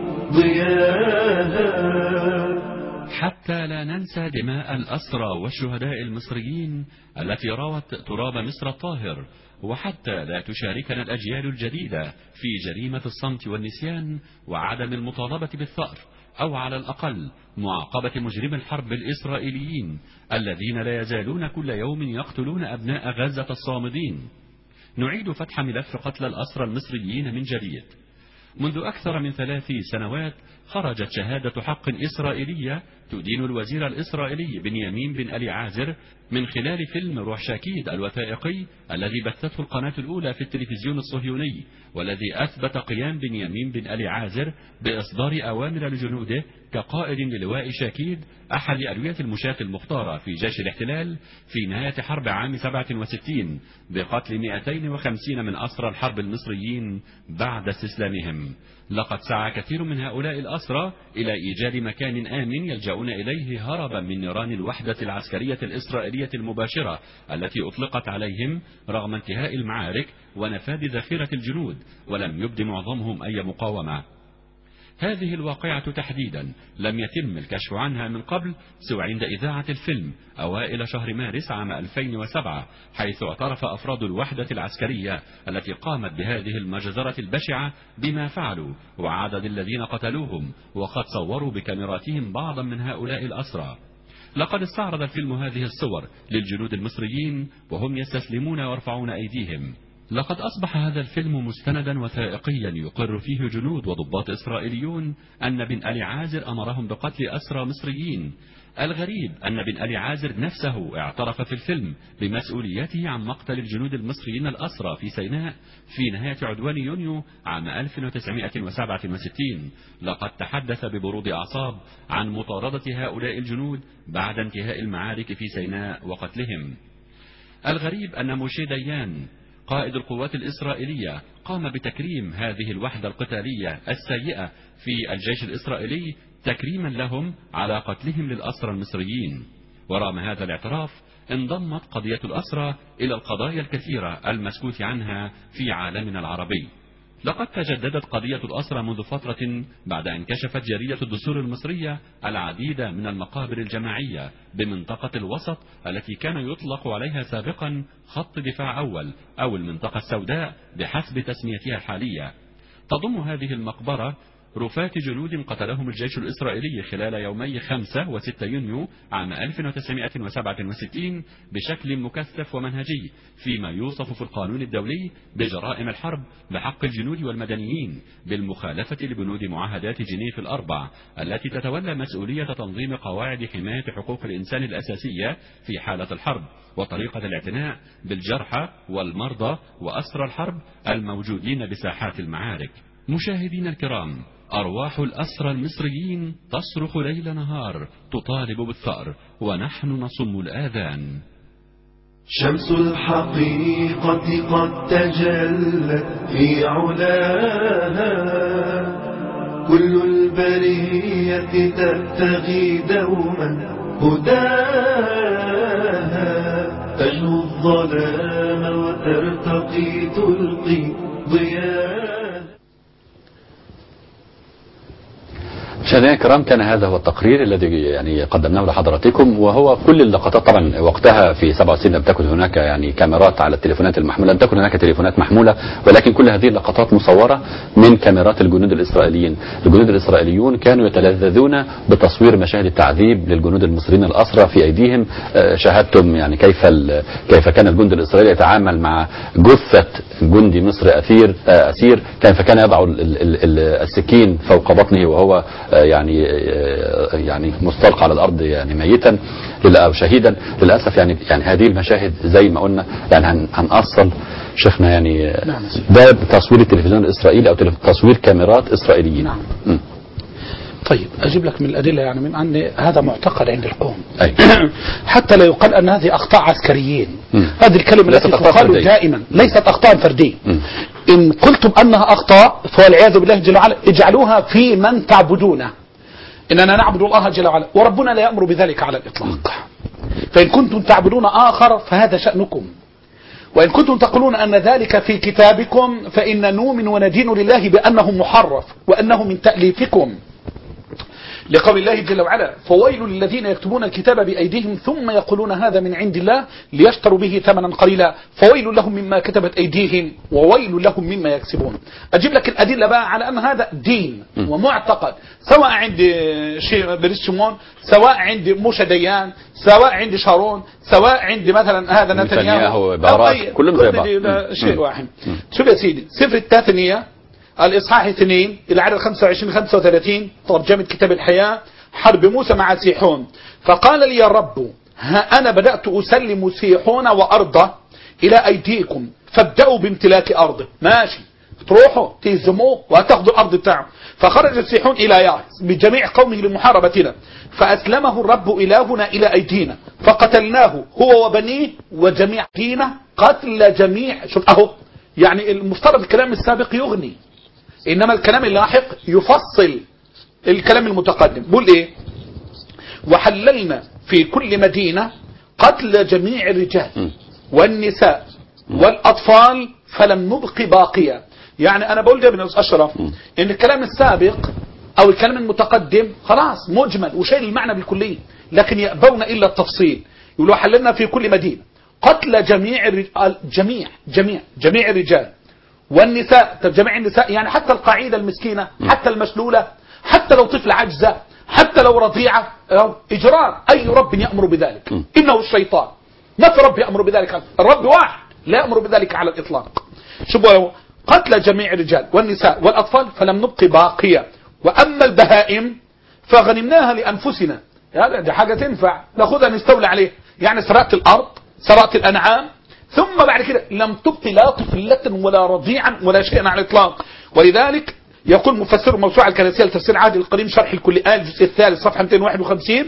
ضياها حتى لا ننسى دماء الأسرى والشهداء المصريين التي روت تراب مصر الطاهر وحتى لا تشاركنا الأجيال الجديدة في جريمة الصمت والنسيان وعدم المطالبة بالثأر أو على الأقل معاقبة مجرم الحرب الإسرائيليين الذين لا يزالون كل يوم يقتلون أبناء غزة الصامدين نعيد فتح ملف قتل الأسرى المصريين من جديد منذ أكثر من ثلاث سنوات خرجت شهادة حق إسرائيلية تدين الوزير الإسرائيلي بنيامين بن ألي عازر من خلال فيلم روح شاكيد الوثائقي الذي بثته القناة الأولى في التلفزيون الصهيوني والذي أثبت قيام بنيامين بن ألي عازر بإصدار أوامر لجنوده كقائد للواء شاكيد أحد ألوية المشاة المختارة في جيش الاحتلال في نهاية حرب عام 67 بقتل 250 من أسرى الحرب المصريين بعد استسلامهم لقد سعى كثير من هؤلاء الأسرى إلى إيجاد مكان آمن يلجؤون إليه هربا من نيران الوحدة العسكرية الإسرائيلية المباشرة التي أطلقت عليهم رغم انتهاء المعارك ونفاذ ذخيرة الجنود ولم يبد معظمهم أي مقاومة هذه الواقعة تحديدا لم يتم الكشف عنها من قبل سوى عند إذاعة الفيلم أوائل شهر مارس عام 2007 حيث اعترف أفراد الوحدة العسكرية التي قامت بهذه المجزرة البشعة بما فعلوا وعدد الذين قتلوهم وقد صوروا بكاميراتهم بعضا من هؤلاء الأسرى لقد استعرض الفيلم هذه الصور للجنود المصريين وهم يستسلمون ويرفعون أيديهم لقد أصبح هذا الفيلم مستندا وثائقيا يقر فيه جنود وضباط إسرائيليون أن بن ألي عازر أمرهم بقتل أسرى مصريين الغريب أن بن ألي عازر نفسه اعترف في الفيلم بمسؤوليته عن مقتل الجنود المصريين الأسرى في سيناء في نهاية عدوان يونيو عام 1967 لقد تحدث ببرود أعصاب عن مطاردة هؤلاء الجنود بعد انتهاء المعارك في سيناء وقتلهم الغريب أن موشي ديان قائد القوات الإسرائيلية قام بتكريم هذه الوحدة القتالية السيئة في الجيش الإسرائيلي تكريما لهم على قتلهم للأسرى المصريين ورغم هذا الاعتراف انضمت قضية الأسرى إلى القضايا الكثيرة المسكوت عنها في عالمنا العربي لقد تجددت قضية الأسرى منذ فترة بعد أن كشفت جريدة الدستور المصرية العديد من المقابر الجماعية بمنطقة الوسط التي كان يطلق عليها سابقا خط دفاع أول أو المنطقة السوداء بحسب تسميتها الحالية تضم هذه المقبرة رفات جنود قتلهم الجيش الإسرائيلي خلال يومي 5 و 6 يونيو عام 1967 بشكل مكثف ومنهجي فيما يوصف في القانون الدولي بجرائم الحرب بحق الجنود والمدنيين بالمخالفة لبنود معاهدات جنيف الأربع التي تتولى مسؤولية تنظيم قواعد حماية حقوق الإنسان الأساسية في حالة الحرب وطريقة الاعتناء بالجرحى والمرضى وأسرى الحرب الموجودين بساحات المعارك مشاهدين الكرام أرواح الأسرى المصريين تصرخ ليل نهار تطالب بالثأر ونحن نصم الآذان شمس الحقيقة قد تجلت في علاها كل البرية تبتغي دوما هداها تجنو الظلام وترتقي تلقي ضياها مشاهدينا الكرام كان هذا هو التقرير الذي يعني قدمناه لحضراتكم وهو كل اللقطات طبعا وقتها في 67 لم تكن هناك يعني كاميرات على التليفونات المحموله لم تكن هناك تليفونات محموله ولكن كل هذه اللقطات مصوره من كاميرات الجنود الاسرائيليين الجنود الاسرائيليون كانوا يتلذذون بتصوير مشاهد التعذيب للجنود المصريين الاسرى في ايديهم آه، شاهدتم يعني كيف ال- كيف كان الجند الاسرائيلي يتعامل مع جثه جندي مصري اسير آه، اسير كيف كان يضع ال- ال- ال- السكين فوق بطنه وهو آه، يعني آه، يعني مستلقى على الارض يعني ميتا لل- او شهيدا للاسف يعني يعني هذه المشاهد زي ما قلنا يعني هن- هنأصل شيخنا يعني آه، نعم. ده تصوير التلفزيون الاسرائيلي او تلف- تصوير كاميرات اسرائيليين نعم. مم. طيب أجيب لك من الأدلة يعني من أن هذا معتقد عند القوم أي. حتى لا يقال أن هذه أخطاء عسكريين مم. هذه الكلمة ليست التي أخطاء تقال فردية. دائما ليست أخطاء فردية مم. إن قلتم أنها أخطاء فوالعياذ بالله جل وعلا اجعلوها في من تعبدونه إننا نعبد الله جل وعلا وربنا لا يأمر بذلك على الإطلاق فإن كنتم تعبدون آخر فهذا شأنكم وإن كنتم تقولون أن ذلك في كتابكم فإن نؤمن وندين لله بأنه محرف وأنه من تأليفكم لقول الله جل وعلا فويل للذين يكتبون الكتاب بأيديهم ثم يقولون هذا من عند الله ليشتروا به ثمنا قليلا فويل لهم مما كتبت أيديهم وويل لهم مما يكسبون أجيب لك الأدلة بقى على أن هذا دين ومعتقد سواء عند شيخ بريس شمون سواء عند موشى ديان سواء عند شارون سواء عند مثلا هذا نتنياهو، نتنياهو باراك، أو أي- كلهم زي كل بعض. دي- ده مم. شيء مم. واحد شوف يا سيدي سفر التثنية الإصحاح 2 إلى عدد 25 35 ترجمة كتاب الحياة حرب موسى مع سيحون فقال لي يا رب ها أنا بدأت أسلم سيحون وأرضه إلى أيديكم فابدأوا بامتلاك أرضه ماشي تروحوا تهزموه وتاخذوا الأرض بتاعه فخرج سيحون إلى ياهز بجميع قومه لمحاربتنا فأسلمه الرب إلهنا إلى أيدينا فقتلناه هو وبنيه وجميع دينه قتل جميع شوف أهو يعني المفترض الكلام السابق يغني إنما الكلام اللاحق يفصل الكلام المتقدم بقول إيه وحللنا في كل مدينة قتل جميع الرجال والنساء والأطفال فلم نبق باقيا يعني أنا بقول ده ابن أشرف إن الكلام السابق أو الكلام المتقدم خلاص مجمل وشايل المعنى بالكلية لكن يأبون إلا التفصيل يقولوا حللنا في كل مدينة قتل جميع الرجال جميع جميع جميع الرجال والنساء طب جميع النساء يعني حتى القاعدة المسكينة حتى المشلولة حتى لو طفل عجزة حتى لو رضيعة أو إجرار أي رب يأمر بذلك إنه الشيطان ما في رب يأمر بذلك الرب واحد لا يأمر بذلك على الإطلاق شوفوا قتل جميع الرجال والنساء والأطفال فلم نبق باقية وأما البهائم فغنمناها لأنفسنا هذا دي حاجة تنفع ناخذها نستولى عليه يعني سرقت الأرض سرقت الأنعام ثم بعد كده لم تبق لا طفلة ولا رضيعا ولا شيئا على الإطلاق ولذلك يقول مفسر موسوعة الكنسية لتفسير عهد القديم شرح الكل آل الجزء الثالث صفحة 251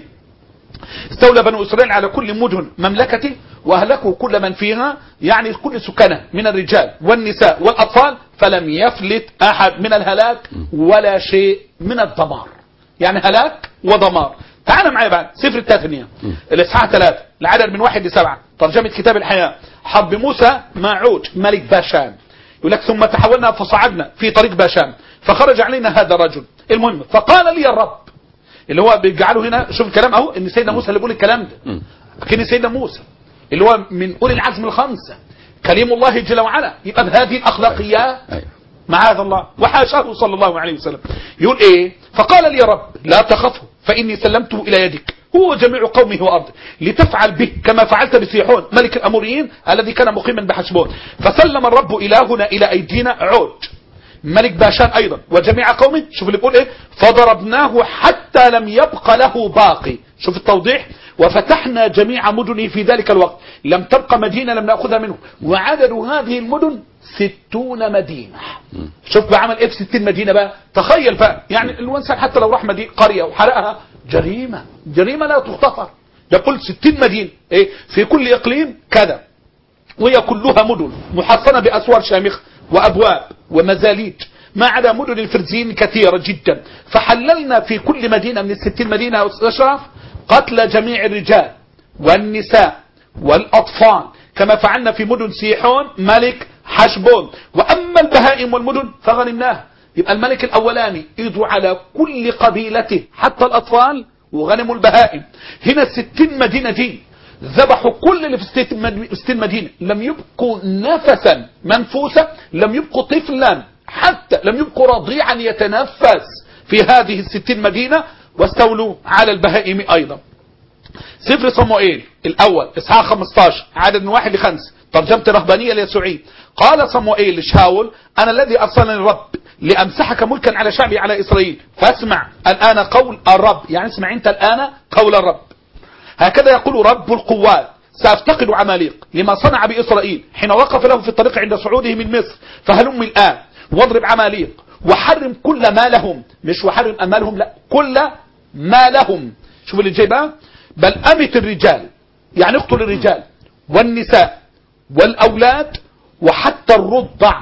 استولى بنو إسرائيل على كل مدن مملكته وأهلكوا كل من فيها يعني كل سكانه من الرجال والنساء والأطفال فلم يفلت أحد من الهلاك ولا شيء من الدمار يعني هلاك ودمار تعال معايا بقى سفر التثنية الإصحاح ثلاثة العدد من واحد لسبعة ترجمة كتاب الحياة حرب موسى مع عود ملك باشان يقول لك ثم تحولنا فصعدنا في طريق باشان فخرج علينا هذا الرجل المهم فقال لي الرب اللي هو بيجعله هنا شوف الكلام اهو ان سيدنا موسى اللي بيقول الكلام ده كان سيدنا موسى اللي هو من اولي العزم الخمسه كليم الله جل وعلا يبقى بهذه الاخلاقيات أيوة. معاذ الله وحاشاه صلى الله عليه وسلم يقول ايه فقال لي يا رب لا تخفه فاني سلمته الى يدك هو جميع قومه وارضه لتفعل به كما فعلت بسيحون ملك الاموريين الذي كان مقيما بحشبون فسلم الرب الهنا الى ايدينا عود ملك باشان ايضا وجميع قومه شوف اللي بيقول ايه فضربناه حتى لم يبق له باقي شوف التوضيح وفتحنا جميع مدنه في ذلك الوقت لم تبق مدينة لم نأخذها منه وعدد هذه المدن ستون مدينة شوف بقى عمل ايه في ستين مدينة بقى تخيل بقى يعني الانسان حتى لو راح مدينة قرية وحرقها جريمة جريمة لا تغتفر يقول ستين مدينة ايه في كل اقليم كذا وهي كلها مدن محصنة بأسوار شامخة وأبواب ومزاليج ما عدا مدن الفرزين كثيرة جدا فحللنا في كل مدينة من الستين مدينة يا أستاذ أشرف قتل جميع الرجال والنساء والأطفال كما فعلنا في مدن سيحون ملك حشبون وأما البهائم والمدن فغنمناها يبقى الملك الاولاني ايده على كل قبيلته حتى الاطفال وغنموا البهائم هنا الستين مدينة دي ذبحوا كل اللي في الستين مد- الستين مدينة لم يبقوا نفسا منفوسا لم يبقوا طفلا حتى لم يبقوا رضيعا يتنفس في هذه الستين مدينة واستولوا على البهائم ايضا سفر صموئيل الاول اصحاح 15 عدد من واحد لخمس ترجمة رهبانية ليسوعي قال صموئيل لشاول انا الذي ارسلني الرب لامسحك ملكا على شعبي على اسرائيل فاسمع الان قول الرب يعني اسمع انت الان قول الرب هكذا يقول رب القوات سافتقد عماليق لما صنع باسرائيل حين وقف له في الطريق عند صعوده من مصر فهلم الان واضرب عماليق وحرم كل ما لهم مش وحرم امالهم لا كل ما لهم شوف اللي جاي بقى بل امت الرجال يعني اقتل الرجال والنساء والاولاد وحتى الرضع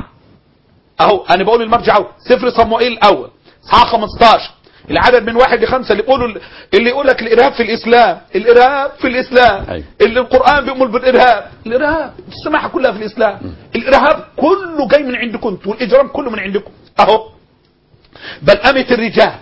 اهو انا بقول المرجع اهو سفر صموئيل الاول اصحاح 15 العدد من واحد لخمسة اللي يقولوا اللي يقول لك الارهاب في الاسلام الارهاب في الاسلام أيوة. اللي القران بيأمر بالارهاب الارهاب السماحه كلها في الاسلام الارهاب كله جاي من عندكم انتوا والاجرام كله من عندكم اهو بل امت الرجال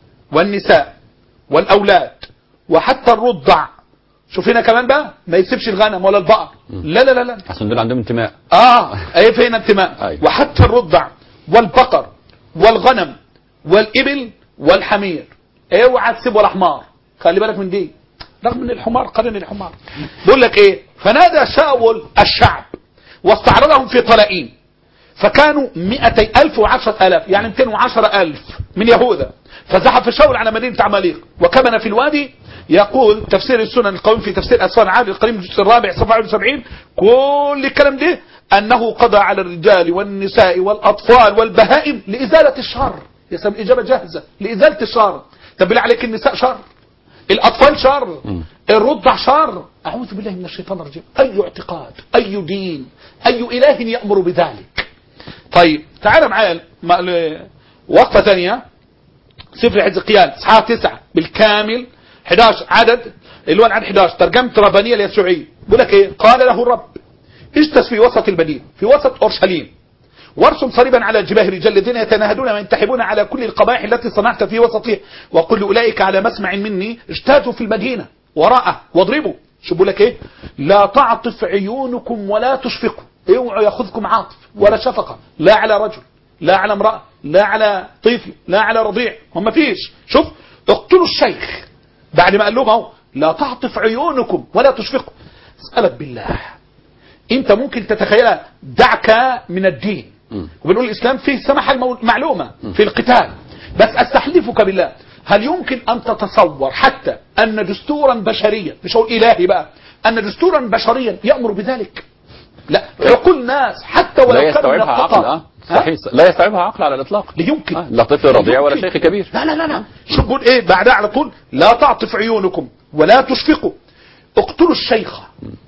والنساء والاولاد وحتى الرضع شوف هنا كمان بقى ما يسيبش الغنم ولا البقر لا لا لا لا عشان دول عندهم انتماء اه ايه فين انتماء أيوة. وحتى الرضع والبقر والغنم والابل والحمير اوعى تسيب ولا حمار خلي بالك من دي رغم ان الحمار قرن الحمار بيقول لك ايه فنادى شاول الشعب واستعرضهم في طلائين فكانوا مئتي ألف وعشرة ألاف يعني 210 ألف من يهوذا فزحف شاول على مدينة عماليق وكمن في الوادي يقول تفسير السنن القويم في تفسير أسفار عادل القريم الجزء الرابع صفحة 71 كل الكلام ده أنه قضى على الرجال والنساء والأطفال والبهائم لإزالة الشر يا سلام الإجابة جاهزة لإزالة الشر طب بالله عليك النساء شر الأطفال شر الرضع شر أعوذ بالله من الشيطان الرجيم أي اعتقاد أي دين أي إله يأمر بذلك طيب تعال معايا م- ل- وقفة ثانية سفر حزقيال اصحاح 9 بالكامل 11 عدد اللي هو العدد 11 ترجمة ربانية اليسوعي بيقول لك ايه قال له الرب اجتث في وسط المدينة في وسط اورشليم وارسم صليبا على جباه الرجال الذين يتناهدون وينتحبون على كل القبائح التي صنعت في وسطها وقل اولئك على مسمع مني اجتازوا في المدينه وراءه واضربوا شو بقول لك ايه لا تعطف عيونكم ولا تشفقوا اوعوا ياخذكم عاطف ولا شفقه لا على رجل لا على امراه لا على طفل لا على رضيع هم فيش شوف اقتلوا الشيخ بعد ما قال لهم اهو لا تعطف عيونكم ولا تشفقوا اسالك بالله انت ممكن تتخيلها دعك من الدين وبنقول الاسلام فيه سماحه المو- معلومه في القتال بس استحلفك بالله هل يمكن ان تتصور حتى ان دستورا بشريا مش هقول الهي بقى ان دستورا بشريا يامر بذلك لا عقول ناس حتى ولو لا كان من يستوعبها عقل الخطأ. اه ها؟ صحيح لا يستوعبها عقل على الاطلاق لا يمكن آه، لا طفل رضيع ولا يمكن. شيخ كبير لا لا لا لا شو بقول ايه بعدها على طول لا تعطف عيونكم ولا تشفقوا اقتلوا الشيخ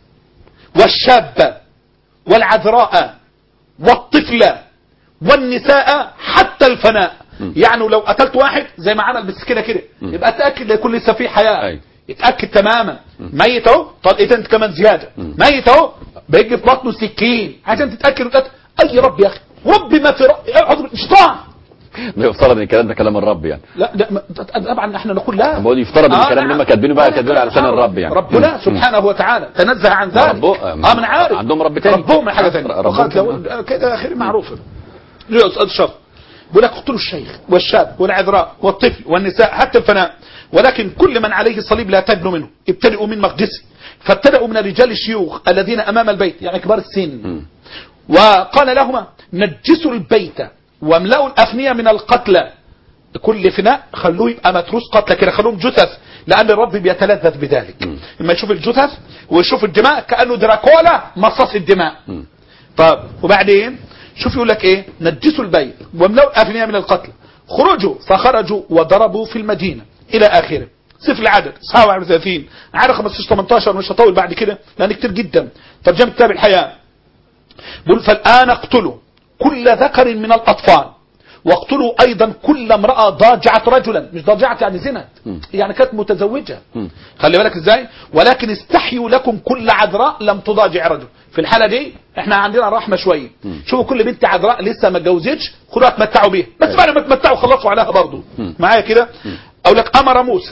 والشاب والعذراء والطفل والنساء حتى الفناء يعني لو قتلت واحد زي ما عمل بالسكينه كده يبقى اتاكد لا يكون لسه في حياه أيوة. يتاكد تماما ميت اهو طلقتين انت كمان زياده ميت اهو بيجي في بطنه سكين عشان تتاكد وتتأكد. اي رب يا اخي رب ما في رب اعوذ بالله. شيطان يفترض ان الكلام ده كلام الرب يعني لا لا ما- طبعا احنا نقول لا بقول يفترض ان الكلام اللي نعم. هم كاتبينه بقى آه، كاتبينه على لسان الرب يعني ربنا مم. سبحانه وتعالى تنزه عن ذلك ربه- اه من عارف عندهم رب تاني. ربهم حاجه ثانيه ربهم وقالت تاني. له- كده خير معروفه يا استاذ شرف بيقول لك اقتلوا الشيخ والشاب والعذراء والطفل والنساء حتى الفناء ولكن كل من عليه الصليب لا تدنوا منه ابتدئوا من مقدسه فابتدأوا من رجال الشيوخ الذين امام البيت يعني كبار السن وقال لهما نجسوا البيت واملأوا الافنيه من القتلى كل فناء خلوه يبقى متروس قتلى كده خلوهم جثث لان الرب بيتلذذ بذلك لما يشوف الجثث ويشوف الدماء كانه دراكولا مصاص الدماء طب وبعدين شوف يقول لك ايه نجسوا البيت واملأوا الافنيه من القتلى خرجوا فخرجوا وضربوا في المدينه الى اخره سفر العدد اصحاح 31 عدد 15 18 مش هطول بعد كده لان كتير جدا ترجمه كتاب الحياه بيقول فالآن اقتلوا كل ذكر من الأطفال واقتلوا ايضا كل امراه ضاجعت رجلا مش ضاجعت يعني زنت يعني كانت متزوجه مم. خلي بالك ازاي ولكن استحيوا لكم كل عذراء لم تضاجع رجل في الحاله دي احنا عندنا رحمه شويه شوفوا كل بنت عذراء لسه ما اتجوزتش خدوها اتمتعوا بيها بس بعد ما تمتعوا خلصوا عليها برضه معايا كده اقول لك امر موسى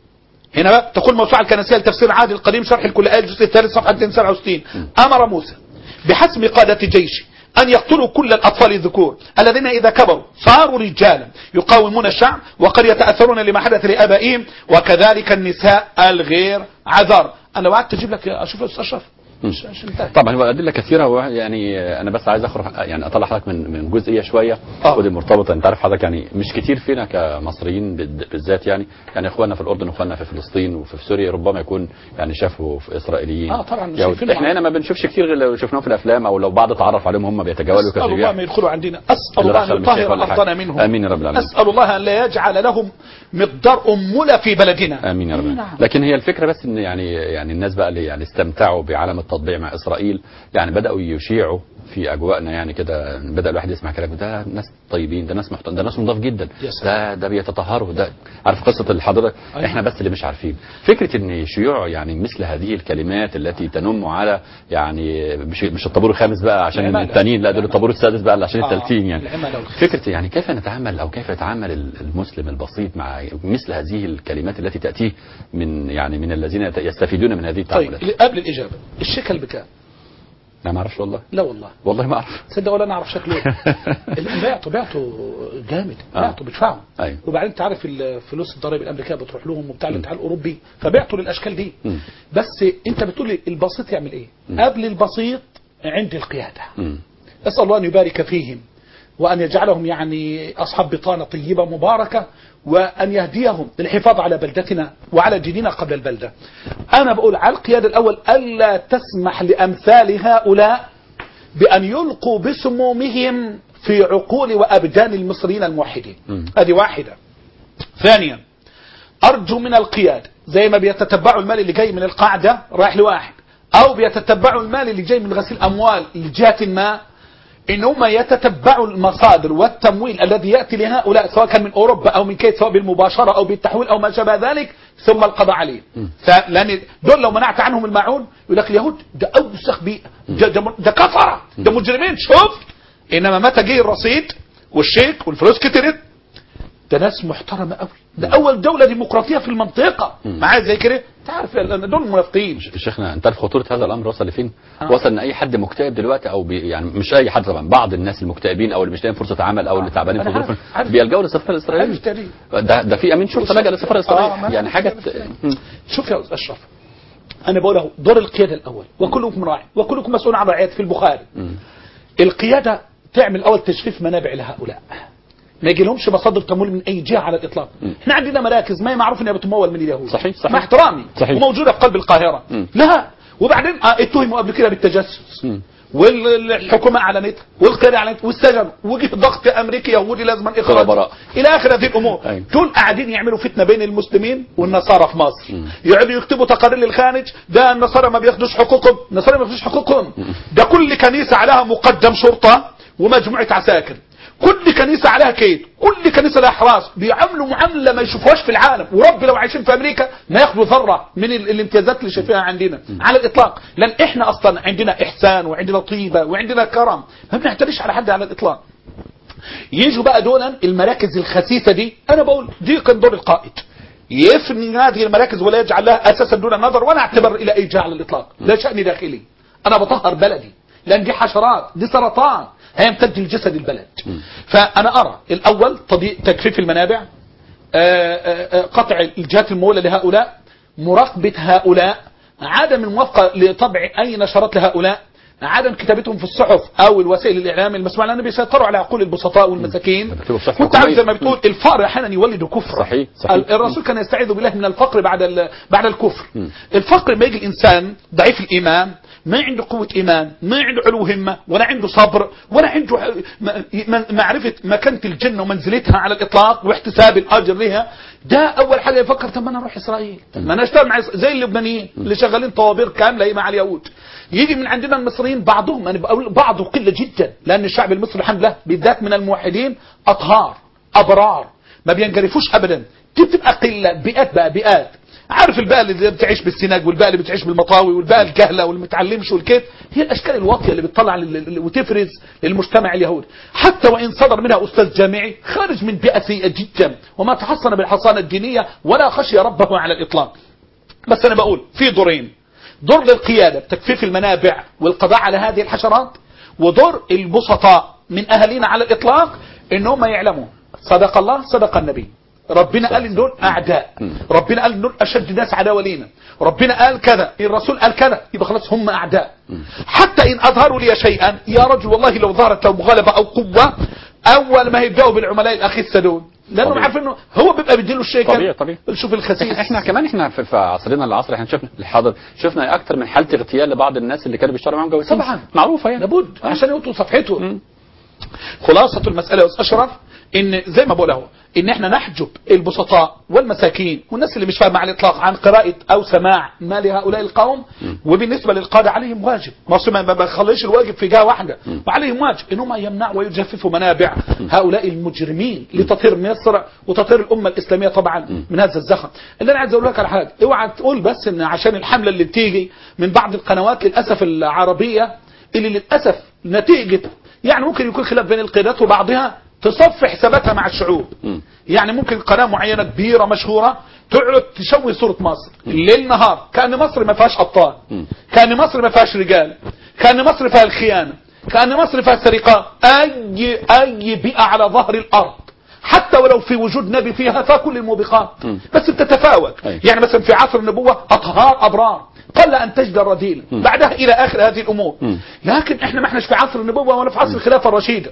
هنا بقى تقول الموسوعة الكنسية لتفسير عادل القديم شرح الكليات الجزء الثالث صفحة 267 أمر موسى بحسم قادة جيش أن يقتلوا كل الأطفال الذكور الذين إذا كبروا صاروا رجالا يقاومون الشعب وقد يتأثرون لما حدث لآبائهم وكذلك النساء الغير عذار أنا وعدت أجيب لك أشوف يا أستاذ أشرف مش مش انتهى. طبعا هو ادله كثيره وواحد يعني انا بس عايز اخرج يعني اطلع حضرتك من من جزئيه شويه آه. ودي مرتبطه انت عارف حضرتك يعني مش كتير فينا كمصريين بال- بالذات يعني يعني اخواننا في الاردن واخواننا في فلسطين وفي سوريا ربما يكون يعني شافوا في اسرائيليين آه، طبعاً يهود. شايفينهم. احنا هنا ما بنشوفش كتير غير لو شفناهم في الافلام او لو بعض اتعرف عليهم هم بيتجولوا أسأل الله كشجاع ما يدخلوا عندنا أسأل اللي الله دخل أن من الشيخ يطهر ولا حاجة. أرضنا منهم آمين يا رب العالمين. أسأل الله أن لا يجعل لهم مقدار أمولة في بلدنا امين يا رب نعم. العالمين. لكن هي الفكره بس ان يعني يعني الناس بقى اللي يعني استمتعوا بعالم التطبيع مع اسرائيل يعني بداوا يشيعوا في اجواءنا يعني كده بدا الواحد يسمع كلام ده ناس طيبين ده ناس محترم ده ناس نضاف جدا يا سلام. ده ده بيتطهروا ده عارف قصه الحضاره أيوة. احنا بس اللي مش عارفين فكره ان شيوع يعني مثل هذه الكلمات التي تنم على يعني مش مش الطابور الخامس بقى عشان العمالة. التانيين لا دول العمالة. الطابور السادس بقى عشان آه، الثالثين يعني العمالة والخير. فكره يعني كيف نتعامل او كيف يتعامل المسلم البسيط مع مثل هذه الكلمات التي تاتيه من يعني من الذين يت- يستفيدون من هذه طيب التعاملات قبل الإجابة الشكل بكام لا ما اعرفش والله لا والله والله ما اعرف تصدق ولا انا اعرف شكله ايه بعته بعته جامد آه. بعته بيدفعوا أيوة. وبعدين انت عارف الفلوس الضرائب الامريكيه بتروح لهم وبتاع الاتحاد الاوروبي فبعته للاشكال دي مم. بس انت بتقول لي البسيط يعمل ايه قبل البسيط عند القياده مم. اسال الله ان يبارك فيهم وان يجعلهم يعني اصحاب بطانه طيبه مباركه وان يهديهم للحفاظ على بلدتنا وعلى ديننا قبل البلده. انا بقول على القياده الاول الا تسمح لامثال هؤلاء بان يلقوا بسمومهم في عقول وابدان المصريين الموحدين. مم. هذه واحده. ثانيا ارجو من القياده زي ما بيتتبعوا المال اللي جاي من القاعده رايح لواحد او بيتتبعوا المال اللي جاي من غسيل اموال لجهه ما ان هم يتتبعوا المصادر والتمويل الذي ياتي لهؤلاء سواء كان من اوروبا او من كيت سواء بالمباشره او بالتحويل او ما شابه ذلك ثم القضاء عليه ف- لان دول لو منعت عنهم الماعون يقول لك اليهود ده اوسخ بيئه ده, ده, ده كفره ده مجرمين شوف انما متى جه الرصيد والشيك والفلوس كترت ده ناس محترمه قوي ده اول دوله ديمقراطيه في المنطقه معايا زي كده تعرف ال- دول منافقين شيخنا انت عارف خطوره هذا الامر وصل لفين؟ آه. وصل ان اي حد مكتئب دلوقتي او بي يعني مش اي حد طبعا بعض الناس المكتئبين او اللي مش لاقيين فرصه عمل او اللي تعبانين في أنا ظروف عارف- عارف. بيلجأوا للسفاره عارف الاسرائيليه تاريخ. ده ده في امين شرطه لجأ للسفاره آه، ما الاسرائيليه أنا يعني حاجه عارف تاريخ. مم. شوف يا أستاذ اشرف انا بقول اهو دور القياده الاول وكلكم راعي وكلكم مسؤول عن رعايه في البخاري القياده تعمل اول تجفيف منابع لهؤلاء ما يجي لهمش مصادر تمويل من اي جهه على الاطلاق احنا عندنا مراكز ما هي معروف انها بتمول من اليهود صحيح، صحيح. مع احترامي صحيح. وموجوده في قلب القاهره مم. لا وبعدين آه، اتهموا قبل كده بالتجسس مم. والحكومه اعلنتها والقياده اعلنت والسجن وجه ضغط امريكي يهودي لازم اخراج خبراء. الى اخر هذه الامور أيوة. دول قاعدين يعملوا فتنه بين المسلمين والنصارى في مصر يقعدوا يكتبوا تقارير للخارج ده النصارى ما بياخدوش حقوقهم النصارى ما بياخدوش حقوقهم ده كل كنيسه عليها مقدم شرطه ومجموعه عساكر كل كنيسه عليها كيد كل كنيسه لها حراس بيعاملوا معامله ما يشوفوهاش في العالم ورب لو عايشين في امريكا ما ياخدوا ذره من ال- الامتيازات اللي شايفينها عندنا على الاطلاق لان احنا اصلا عندنا احسان وعندنا طيبه وعندنا كرم ما بنعتريش على حد على الاطلاق يجوا بقى دولا المراكز الخسيسه دي انا بقول دي كان دور القائد يفني هذه المراكز ولا يجعل لها اساسا دون نظر ولا اعتبر الى اي جهه على الاطلاق ده شان داخلي انا بطهر بلدي لان دي حشرات دي سرطان هيمتد لجسد البلد فانا ارى الاول تضييق تجفيف المنابع آه، آه، آه، قطع الجهات المولى لهؤلاء مراقبة هؤلاء عدم الموافقة لطبع أي نشرات لهؤلاء عدم كتابتهم في الصحف أو الوسائل الإعلام المسموعة لأنه بيسيطروا على عقول البسطاء والمساكين بيكتبوا في صحف وانت عارف حكومية. زي ما بتقول الفقر أحيانا يولد كفر صحيح، صحيح. ال- الرسول كان يستعيذ بالله من الفقر بعد ال- بعد الكفر الفقر ما يجي الإنسان ضعيف الإيمان ما عنده قوة إيمان ما عنده علو همة ولا عنده صبر ولا عنده ح- م- م- معرفة مكانة الجنة ومنزلتها على الإطلاق واحتساب الأجر لها ده أول حاجة يفكر طب ما أنا أروح إسرائيل طب ما أنا أشتغل مع إس- زي اللبنانيين اللي شغالين طوابير كاملة مع اليهود يجي من عندنا المصريين بعضهم أنا بقول بعضه قلة جدا لأن الشعب المصري الحمد لله بالذات من الموحدين أطهار أبرار ما بينجرفوش أبدا دي بتبقى قلة بيئات بقى بيئات عارف الباقة اللي بتعيش بالسناج والباقة اللي بتعيش بالمطاوي والباقة الجهلة والمتعلمش والكيف هي الأشكال الواطية اللي بتطلع لل- لل- وتفرز للمجتمع اليهودي حتى وإن صدر منها أستاذ جامعي خارج من بيئة سيئة جدا وما تحصن بالحصانة الدينية ولا خشي ربه على الإطلاق بس أنا بقول في دورين دور للقيادة بتكفيف المنابع والقضاء على هذه الحشرات ودور البسطاء من أهالينا على الإطلاق إنهم يعلموا صدق الله صدق النبي ربنا قال ان دول اعداء ربنا قال ان دول اشد الناس عداوه لينا ربنا قال كذا الرسول قال كذا يبقى خلاص هم اعداء حتى ان اظهروا لي شيئا يا رجل والله لو ظهرت لهم غلبه او قوه اول ما يبداوا بالعملاء الاخسه دول لانهم طبيعي. عارفين انه هو بيبقى بيديله الشيء كده. طبيعي، طبيعي. شوف الخسيس احنا كمان احنا في, في عصرنا العصر احنا شفنا الحاضر شفنا اكتر من حاله اغتيال لبعض الناس اللي كانوا بيشتغلوا معاهم جواسيس طبعا. معروفه يعني لابد آه. عشان يوطوا صفحته خلاصة المسألة يا أستاذ أشرف إن زي ما بقول أهو إن إحنا نحجب البسطاء والمساكين والناس اللي مش فاهمة على الإطلاق عن قراءة أو سماع ما لهؤلاء القوم وبالنسبة للقادة عليهم واجب ما أصل ما ما بخليش الواجب في جهة واحدة وعليهم واجب إنهم يمنعوا ويجففوا منابع هؤلاء المجرمين لتطهير مصر وتطهير الأمة الإسلامية طبعا من هذا الزخم اللي أنا عايز أقول لك على حاجة اوعى تقول بس إن عشان الحملة اللي بتيجي من بعض القنوات للأسف العربية اللي للأسف نتيجة يعني ممكن يكون خلاف بين القيادات وبعضها تصفي حساباتها مع الشعوب يعني ممكن قناة معينة كبيرة مشهورة تقعد تشوي صورة مصر ليل نهار كأن مصر ما فيهاش أبطال كأن مصر ما فيهاش رجال كأن مصر فيها الخيانة كأن مصر فيها السرقات أي أي بيئة على ظهر الأرض حتى ولو في وجود نبي فيها فكل الموبقات بس بتتفاوت أي. يعني مثلا في عصر النبوة أطهار أبرار قل أن تجد الرذيل بعدها إلى آخر هذه الأمور لكن إحنا ما احناش في عصر النبوة ولا في عصر الخلافة الرشيدة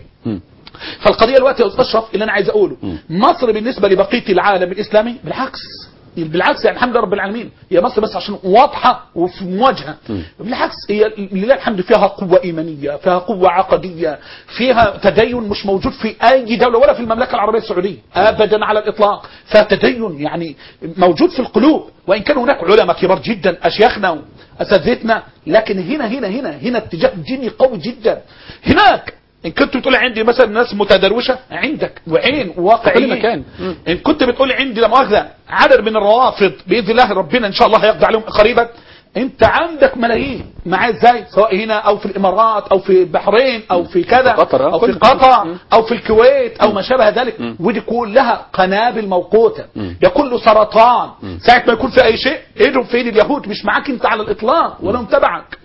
فالقضية الوقت يا أستاذ أشرف اللي أنا عايز أقوله مصر بالنسبة لبقية العالم الإسلامي بالعكس بالعكس يعني الحمد لله رب العالمين هي مصر بس عشان واضحة وفي مواجهة بالعكس هي لله الحمد فيها قوة إيمانية فيها قوة عقدية فيها تدين مش موجود في أي دولة ولا في المملكة العربية السعودية أبدا على الإطلاق فيها تدين يعني موجود في القلوب وإن كان هناك علماء كبار جدا أشياخنا وأساتذتنا لكن هنا هنا هنا هنا اتجاه ديني قوي جدا هناك ان كنت بتقول عندي مثلا ناس متدروشه عندك وعين واقعيه في كل مكان. مم. ان كنت بتقول عندي لا مؤاخذه عدد من الروافض باذن الله ربنا ان شاء الله هيقضي عليهم قريبا انت عندك ملايين معاه ازاي سواء هنا او في الامارات او في البحرين او في كذا في قطر، آه، او في كل- قطر مم. او في الكويت او ما شابه ذلك ودي كلها قنابل موقوته ده كله سرطان ساعه ما يكون في اي شيء ايدهم في ايد اليهود مش معاك انت على الاطلاق ولا هم تبعك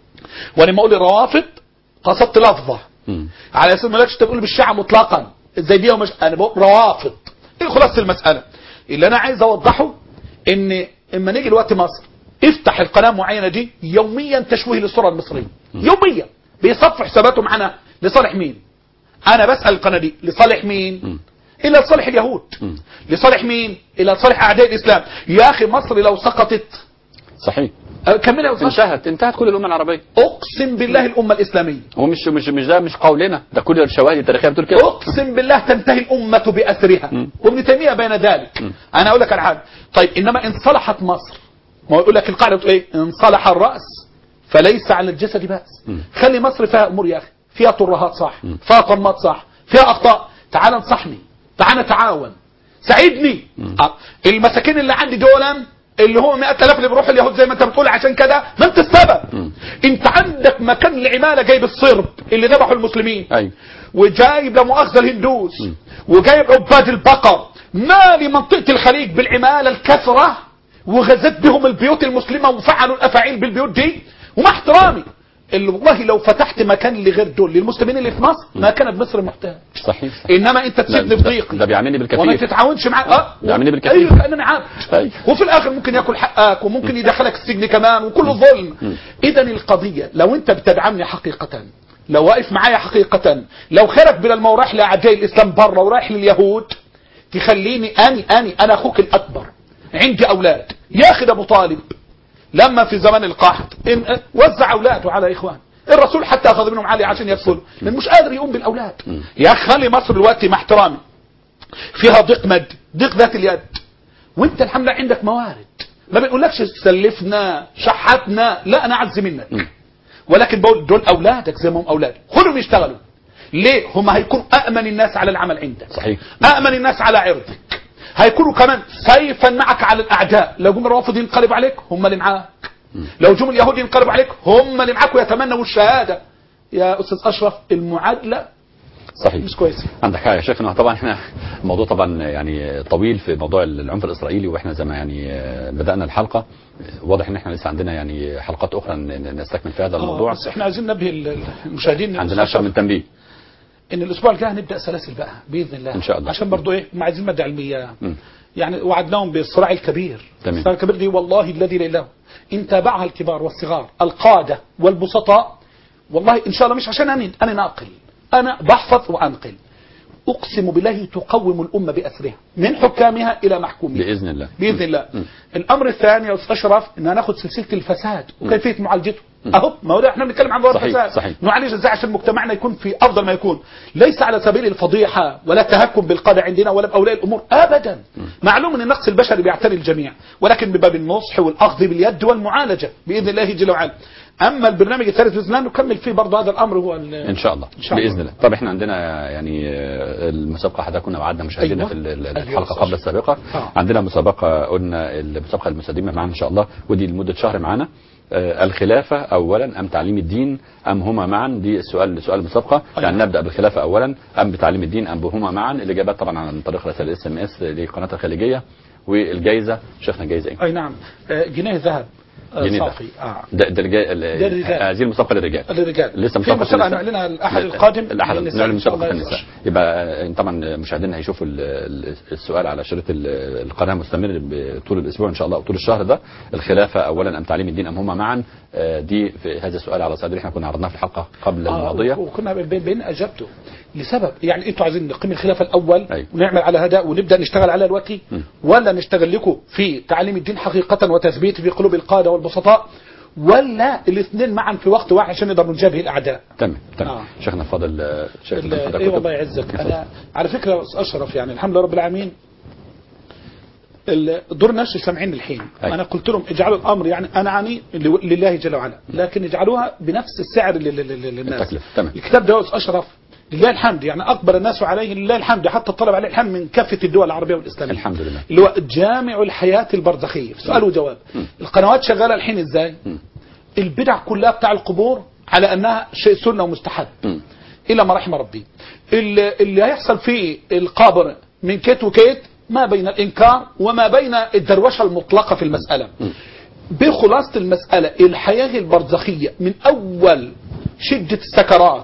ولما اقول الروافض قصدت لفظه مم. على اساس مالكش تقول بالشيعة مطلقا زي دي ومش انا بقول روافض ايه خلاصه المساله اللي انا عايز اوضحه ان اما نيجي الوقت مصر افتح القناه المعينه دي يوميا تشويه للصوره المصريه يوميا بيصفوا حساباته معانا لصالح مين انا بسال القناه دي لصالح مين الى لصالح اليهود لصالح مين الى لصالح اعداء الاسلام يا اخي مصر لو سقطت صحيح أه، كملها يا أستاذ. انتهت انتهت كل الامه العربيه اقسم بالله الامه الاسلاميه هو مش مش مش ده مش قولنا ده كل الشواهد التاريخيه بتقول كده اقسم بالله تنتهي الامه باسرها وابن تيميه بين ذلك انا اقول لك على حاجه طيب انما ان صلحت مصر ما هو يقول لك القاعده بتقول ايه ان صلح الراس فليس على الجسد باس خلي مصر فيها امور يا اخي فيها ترهات صح فيها طمات صح فيها اخطاء تعال انصحني تعال نتعاون ساعدني آه. المساكين اللي عندي دول اللي هو 100000 اللي بيروحوا اليهود زي ما انت بتقول عشان كده ما انت السبب انت عندك مكان العماله جايب الصرب اللي ذبحوا المسلمين ايوه وجايب لا مؤاخذه الهندوس وجايب عباد البقر مالي منطقه الخليج بالعماله الكثره وغزت بهم البيوت المسلمه وفعلوا الافاعيل بالبيوت دي ومع احترامي اللي والله لو فتحت مكان لغير دول للمسلمين اللي في مصر ما كانت مصر محتاج صحيح صحيح انما انت تسيبني ده- في ضيقي ده بيعاملني بالكثير. وما تتعاونش معاه اه بيعاملني بالكثير. ايوه كانني عبد أيوة. وفي الاخر ممكن ياكل حقك وممكن يدخلك السجن كمان وكله ظلم اذا القضيه لو انت بتدعمني حقيقه لو واقف معايا حقيقه لو خيرك بدل ما هو رايح لاعداء الاسلام بره ورايح لليهود تخليني اني اني انا اخوك الاكبر عندي اولاد ياخد ابو طالب لما في زمن القحط إن وزع اولاده على اخوان الرسول حتى اخذ منهم علي عشان يكفلوا لان مش قادر يقوم بالاولاد يا اخي خلي مصر دلوقتي مع احترامي فيها ضيق مادي ضيق ذات اليد وانت الحمد لله عندك موارد ما بنقولكش سلفنا شحتنا لا انا اعز منك ولكن بقول دول اولادك زي ما هم اولادي خلهم يشتغلوا ليه هم هيكونوا امن الناس على العمل عندك صحيح امن الناس على عرضك هيكونوا كمان سيفا معك على الاعداء لو جم الرافض ينقلب عليك هم اللي معاك لو جم اليهود ينقلبوا عليك هم اللي معاك ويتمنوا الشهاده يا استاذ اشرف المعادله صحيح مش كويسه عندك حق يا شيخنا طبعا احنا الموضوع طبعا يعني طويل في موضوع العنف الاسرائيلي واحنا زي ما يعني آه، بدانا الحلقه واضح ان احنا لسه عندنا يعني حلقات اخرى ن- نستكمل في هذا الموضوع آه، بس احنا عايزين نبه ال- المشاهدين إن عندنا اكثر من تنبيه ان الاسبوع الجاي هنبدا سلاسل بقى باذن الله إن شاء الله. عشان برضو ايه ما عايزين ماده علميه مم. يعني وعدناهم بالصراع الكبير تمام. الصراع الكبير دي والله الذي لا اله إلا هو. ان تابعها الكبار والصغار القاده والبسطاء والله ان شاء الله مش عشان انا انا ناقل انا بحفظ وانقل اقسم بالله تقوم الامه باسرها من حكامها الى محكومها باذن الله باذن الله مم. الامر الثاني يا استاذ اشرف ان هناخد سلسله الفساد وكيفيه معالجته اهو ما هو ده احنا بنتكلم عن ظاهر صحيح، الفساد صحيح. نعالج ازاي عشان مجتمعنا يكون في افضل ما يكون ليس على سبيل الفضيحه ولا التهكم بالقاده عندنا ولا باولياء الامور ابدا معلوم ان النقص البشري بيعتري الجميع ولكن بباب النصح والاخذ باليد والمعالجه باذن الله جل وعلا اما البرنامج الثالث باذن الله نكمل فيه برضه هذا الامر هو ال- ان شاء الله إن شاء الله. باذن الله طب احنا عندنا يعني آه، المسابقه حضرتك كنا وعدنا مشاهدينا أيوة. في ال- ال- أيوة، الحلقه صح. قبل السابقه آه. عندنا مسابقه قلنا المسابقه المستديمه معانا ان شاء الله ودي لمده شهر معانا آه، الخلافة أولا أم تعليم الدين أم هما معا دي السؤال سؤال المسابقة أيوة. يعني نبدأ بالخلافة أولا أم بتعليم الدين أم هما معا الإجابات طبعا عن طريق رسائل اس ام اس لقناة الخليجية والجائزة شيخنا جايزة إيه؟ اي نعم آه، جنيه ذهب آه، جنيه ذهب. صافي اه ده ده الرجال ده الرجال. هذه المسابقة للرجال للرجال لسه في مسابقة مسابقه النساء. نعلنها الاحد لا، القادم الاحد للنساء نعلن إن شاء مسابقه الله النساء يبقى آه، طبعا مشاهدينا هيشوفوا ال- ال- السؤال على شريط ال- القناه مستمر ب- طول الاسبوع ان شاء الله او طول الشهر ده الخلافه اولا ام تعليم الدين ام هما معا آه، دي في هذا السؤال على صدر احنا كنا عرضناه في الحلقه قبل آه، الماضيه وكنا بين بين اجابته لسبب يعني انتوا عايزين نقيم الخلافه الاول أيوة. ونعمل على هذا ونبدا نشتغل على دلوقتي م. ولا نشتغل لكم في تعليم الدين حقيقه وتثبيت في قلوب القاده والبسطاء ولا الاثنين معا في وقت واحد عشان نقدر نجابه الاعداء تمام تمام آه. شيخنا الفاضل آه، شايف ال- إن حضرتك ايه كنت- والله يعزك انا على فكره يا أستاذ اشرف يعني الحمد لله رب العالمين ال- دور الناس سامعين الحين أي. انا قلت لهم اجعلوا الامر يعني انا عني ل- لله جل وعلا لكن اجعلوها بنفس السعر لل- لل- لل- للناس التكلفة. تمام. الكتاب ده يا أستاذ اشرف لله الحمد يعني اقبل الناس عليه لله الحمد حتى الطلب عليه الحمد من كافه الدول العربيه والاسلاميه الحمد لله. اللي هو جامع الحياه البرزخيه سؤال وجواب القنوات شغاله الحين ازاي البدع كلها بتاع القبور على انها شيء سنه ومستحب مم. الى ما رحم ربي اللي, اللي هيحصل في القبر من كيت وكيت ما بين الانكار وما بين الدروشه المطلقه في المساله بخلاصه المساله الحياه البرزخيه من اول شده السكرات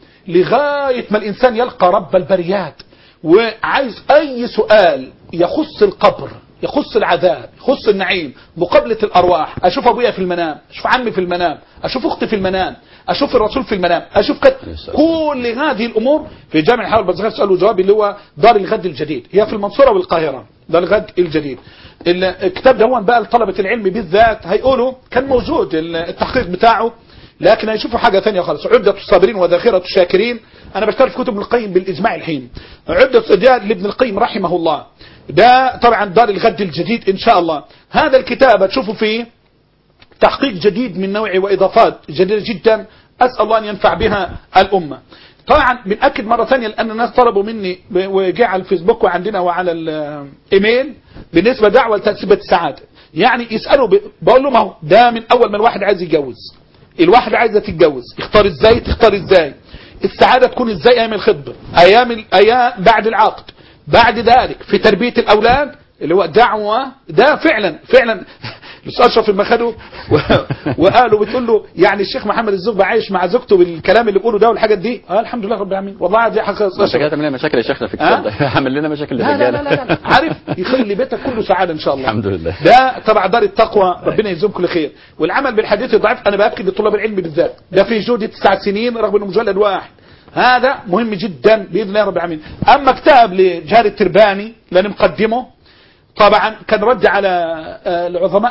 لغايه ما الانسان يلقى رب البريات وعايز اي سؤال يخص القبر يخص العذاب يخص النعيم مقابلة الأرواح أشوف أبويا في المنام أشوف عمي في المنام أشوف أختي في المنام أشوف الرسول في المنام أشوف كت... كل هذه الأمور في جامع الحوار البرزخية سؤال وجواب اللي هو دار الغد الجديد هي في المنصورة والقاهرة دار الغد الجديد الكتاب ده هو بقى لطلبة العلم بالذات هيقولوا كان موجود التحقيق بتاعه لكن هيشوفوا حاجة ثانية خالص عدة الصابرين وذاخرة الشاكرين أنا بشتغل في كتب ابن القيم بالإجماع الحين عدة ده لابن القيم رحمه الله ده طبعا دار الغد الجديد إن شاء الله هذا الكتاب هتشوفوا فيه تحقيق جديد من نوع وإضافات جديدة جدا أسأل الله أن ينفع بها الأمة طبعا بنأكد مرة ثانية لأن الناس طلبوا مني ب- وجاء على الفيسبوك وعندنا وعلى الإيميل بالنسبة دعوة لتثبيت السعادة يعني يسألوا ب... بقول لهم اهو ده من أول ما الواحد عايز يتجوز الواحد عايزة تتجوز يختار ازاي تختار ازاي السعادة تكون ازاي ايام الخطبة ايام ال- ايام بعد العقد بعد ذلك في تربية الاولاد اللي هو دعوة ده فعلا فعلا الاستاذ اشرف المخدو و- وقالوا بتقول له يعني الشيخ محمد الزغبة عايش مع زوجته بالكلام اللي بيقوله ده والحاجات دي اه الحمد لله رب العالمين والله دي حقيقة أستاذ انت أشرف. كده تعمل لنا مشاكل يا شيخنا في الكتاب ده عامل لنا مشاكل لا لا للرجاله لا لا, لا. عارف يخلي بيتك كله سعاده ان شاء الله الحمد لله. ده تبع دار التقوى ربنا يجزيهم كل خير والعمل بالحديث الضعيف انا باكد لطلاب العلم بالذات ده في جوده تسع سنين رغم انه مجلد واحد هذا مهم جدا باذن الله رب العالمين اما كتاب لجار الترباني لان مقدمه طبعا كان رد على آه، العظماء 100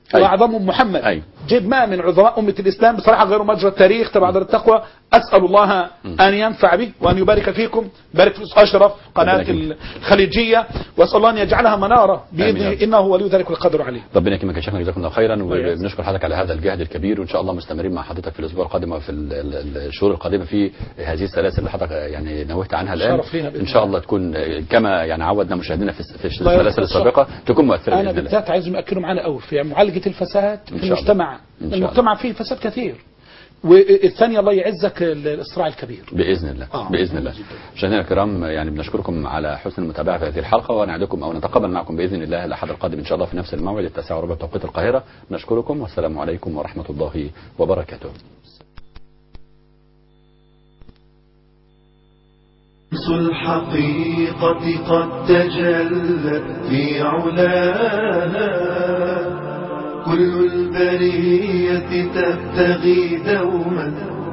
أيوة. واعظمهم محمد أيوة. جيب ما من عظماء امه الاسلام بصراحه غير مجرى التاريخ تبع دار التقوى اسال الله ان ينفع به وان يبارك فيكم بارك في اشرف قناه ربنا يكرمك. الخليجيه واسال الله ان يجعلها مناره آمين يا باذنه رب. انه ولي ذلك والقدر عليه ربنا يكرمك يا شيخنا جزاكم الله خيرا يعزك. وبنشكر حضرتك على هذا الجهد الكبير وان شاء الله مستمرين مع حضرتك في الاسبوع القادم وفي ال- ال- الشهور القادمه في هذه السلاسل اللي حضرتك يعني نوهت عنها الان شرف لينا بإذن ان شاء الله تكون كما يعني عودنا مشاهدينا في في الله يرزقك السلاسل الصبر. السابقه تكون مؤثره انا باذن الله بالذات عايزهم ياكدوا معانا قوي في معالجه الفساد إن في شاء الله. المجتمع إن شاء الله. المجتمع فيه فساد كثير والثانيه الله يعزك ال- الصراع الكبير باذن الله آه. باذن الله مشاهدينا الكرام يعني بنشكركم على حسن المتابعه في هذه الحلقه ونعدكم او نتقابل معكم باذن الله الاحد القادم ان شاء الله في نفس الموعد التاسعه وربع توقيت القاهره نشكركم والسلام عليكم ورحمه الله وبركاته شمس الحقيقة قد تجلت في علاها كل البرية تبتغي دوما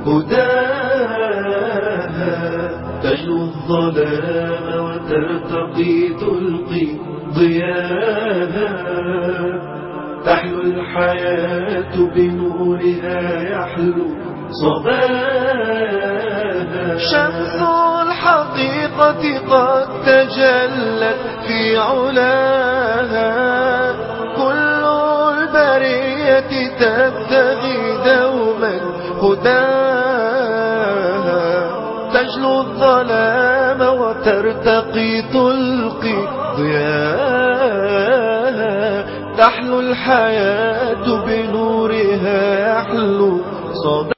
هداها تجلو الظلام وترتقي تلقي ضياها تحلو الحياة بنورها يحلو صباها شمس الحقيقة قد تجلت في علاها كل البرية تبتغي دوما هداها تجلو الظلام وترتقي تلقي ضياها تحلو الحياة بنورها يحلو صدى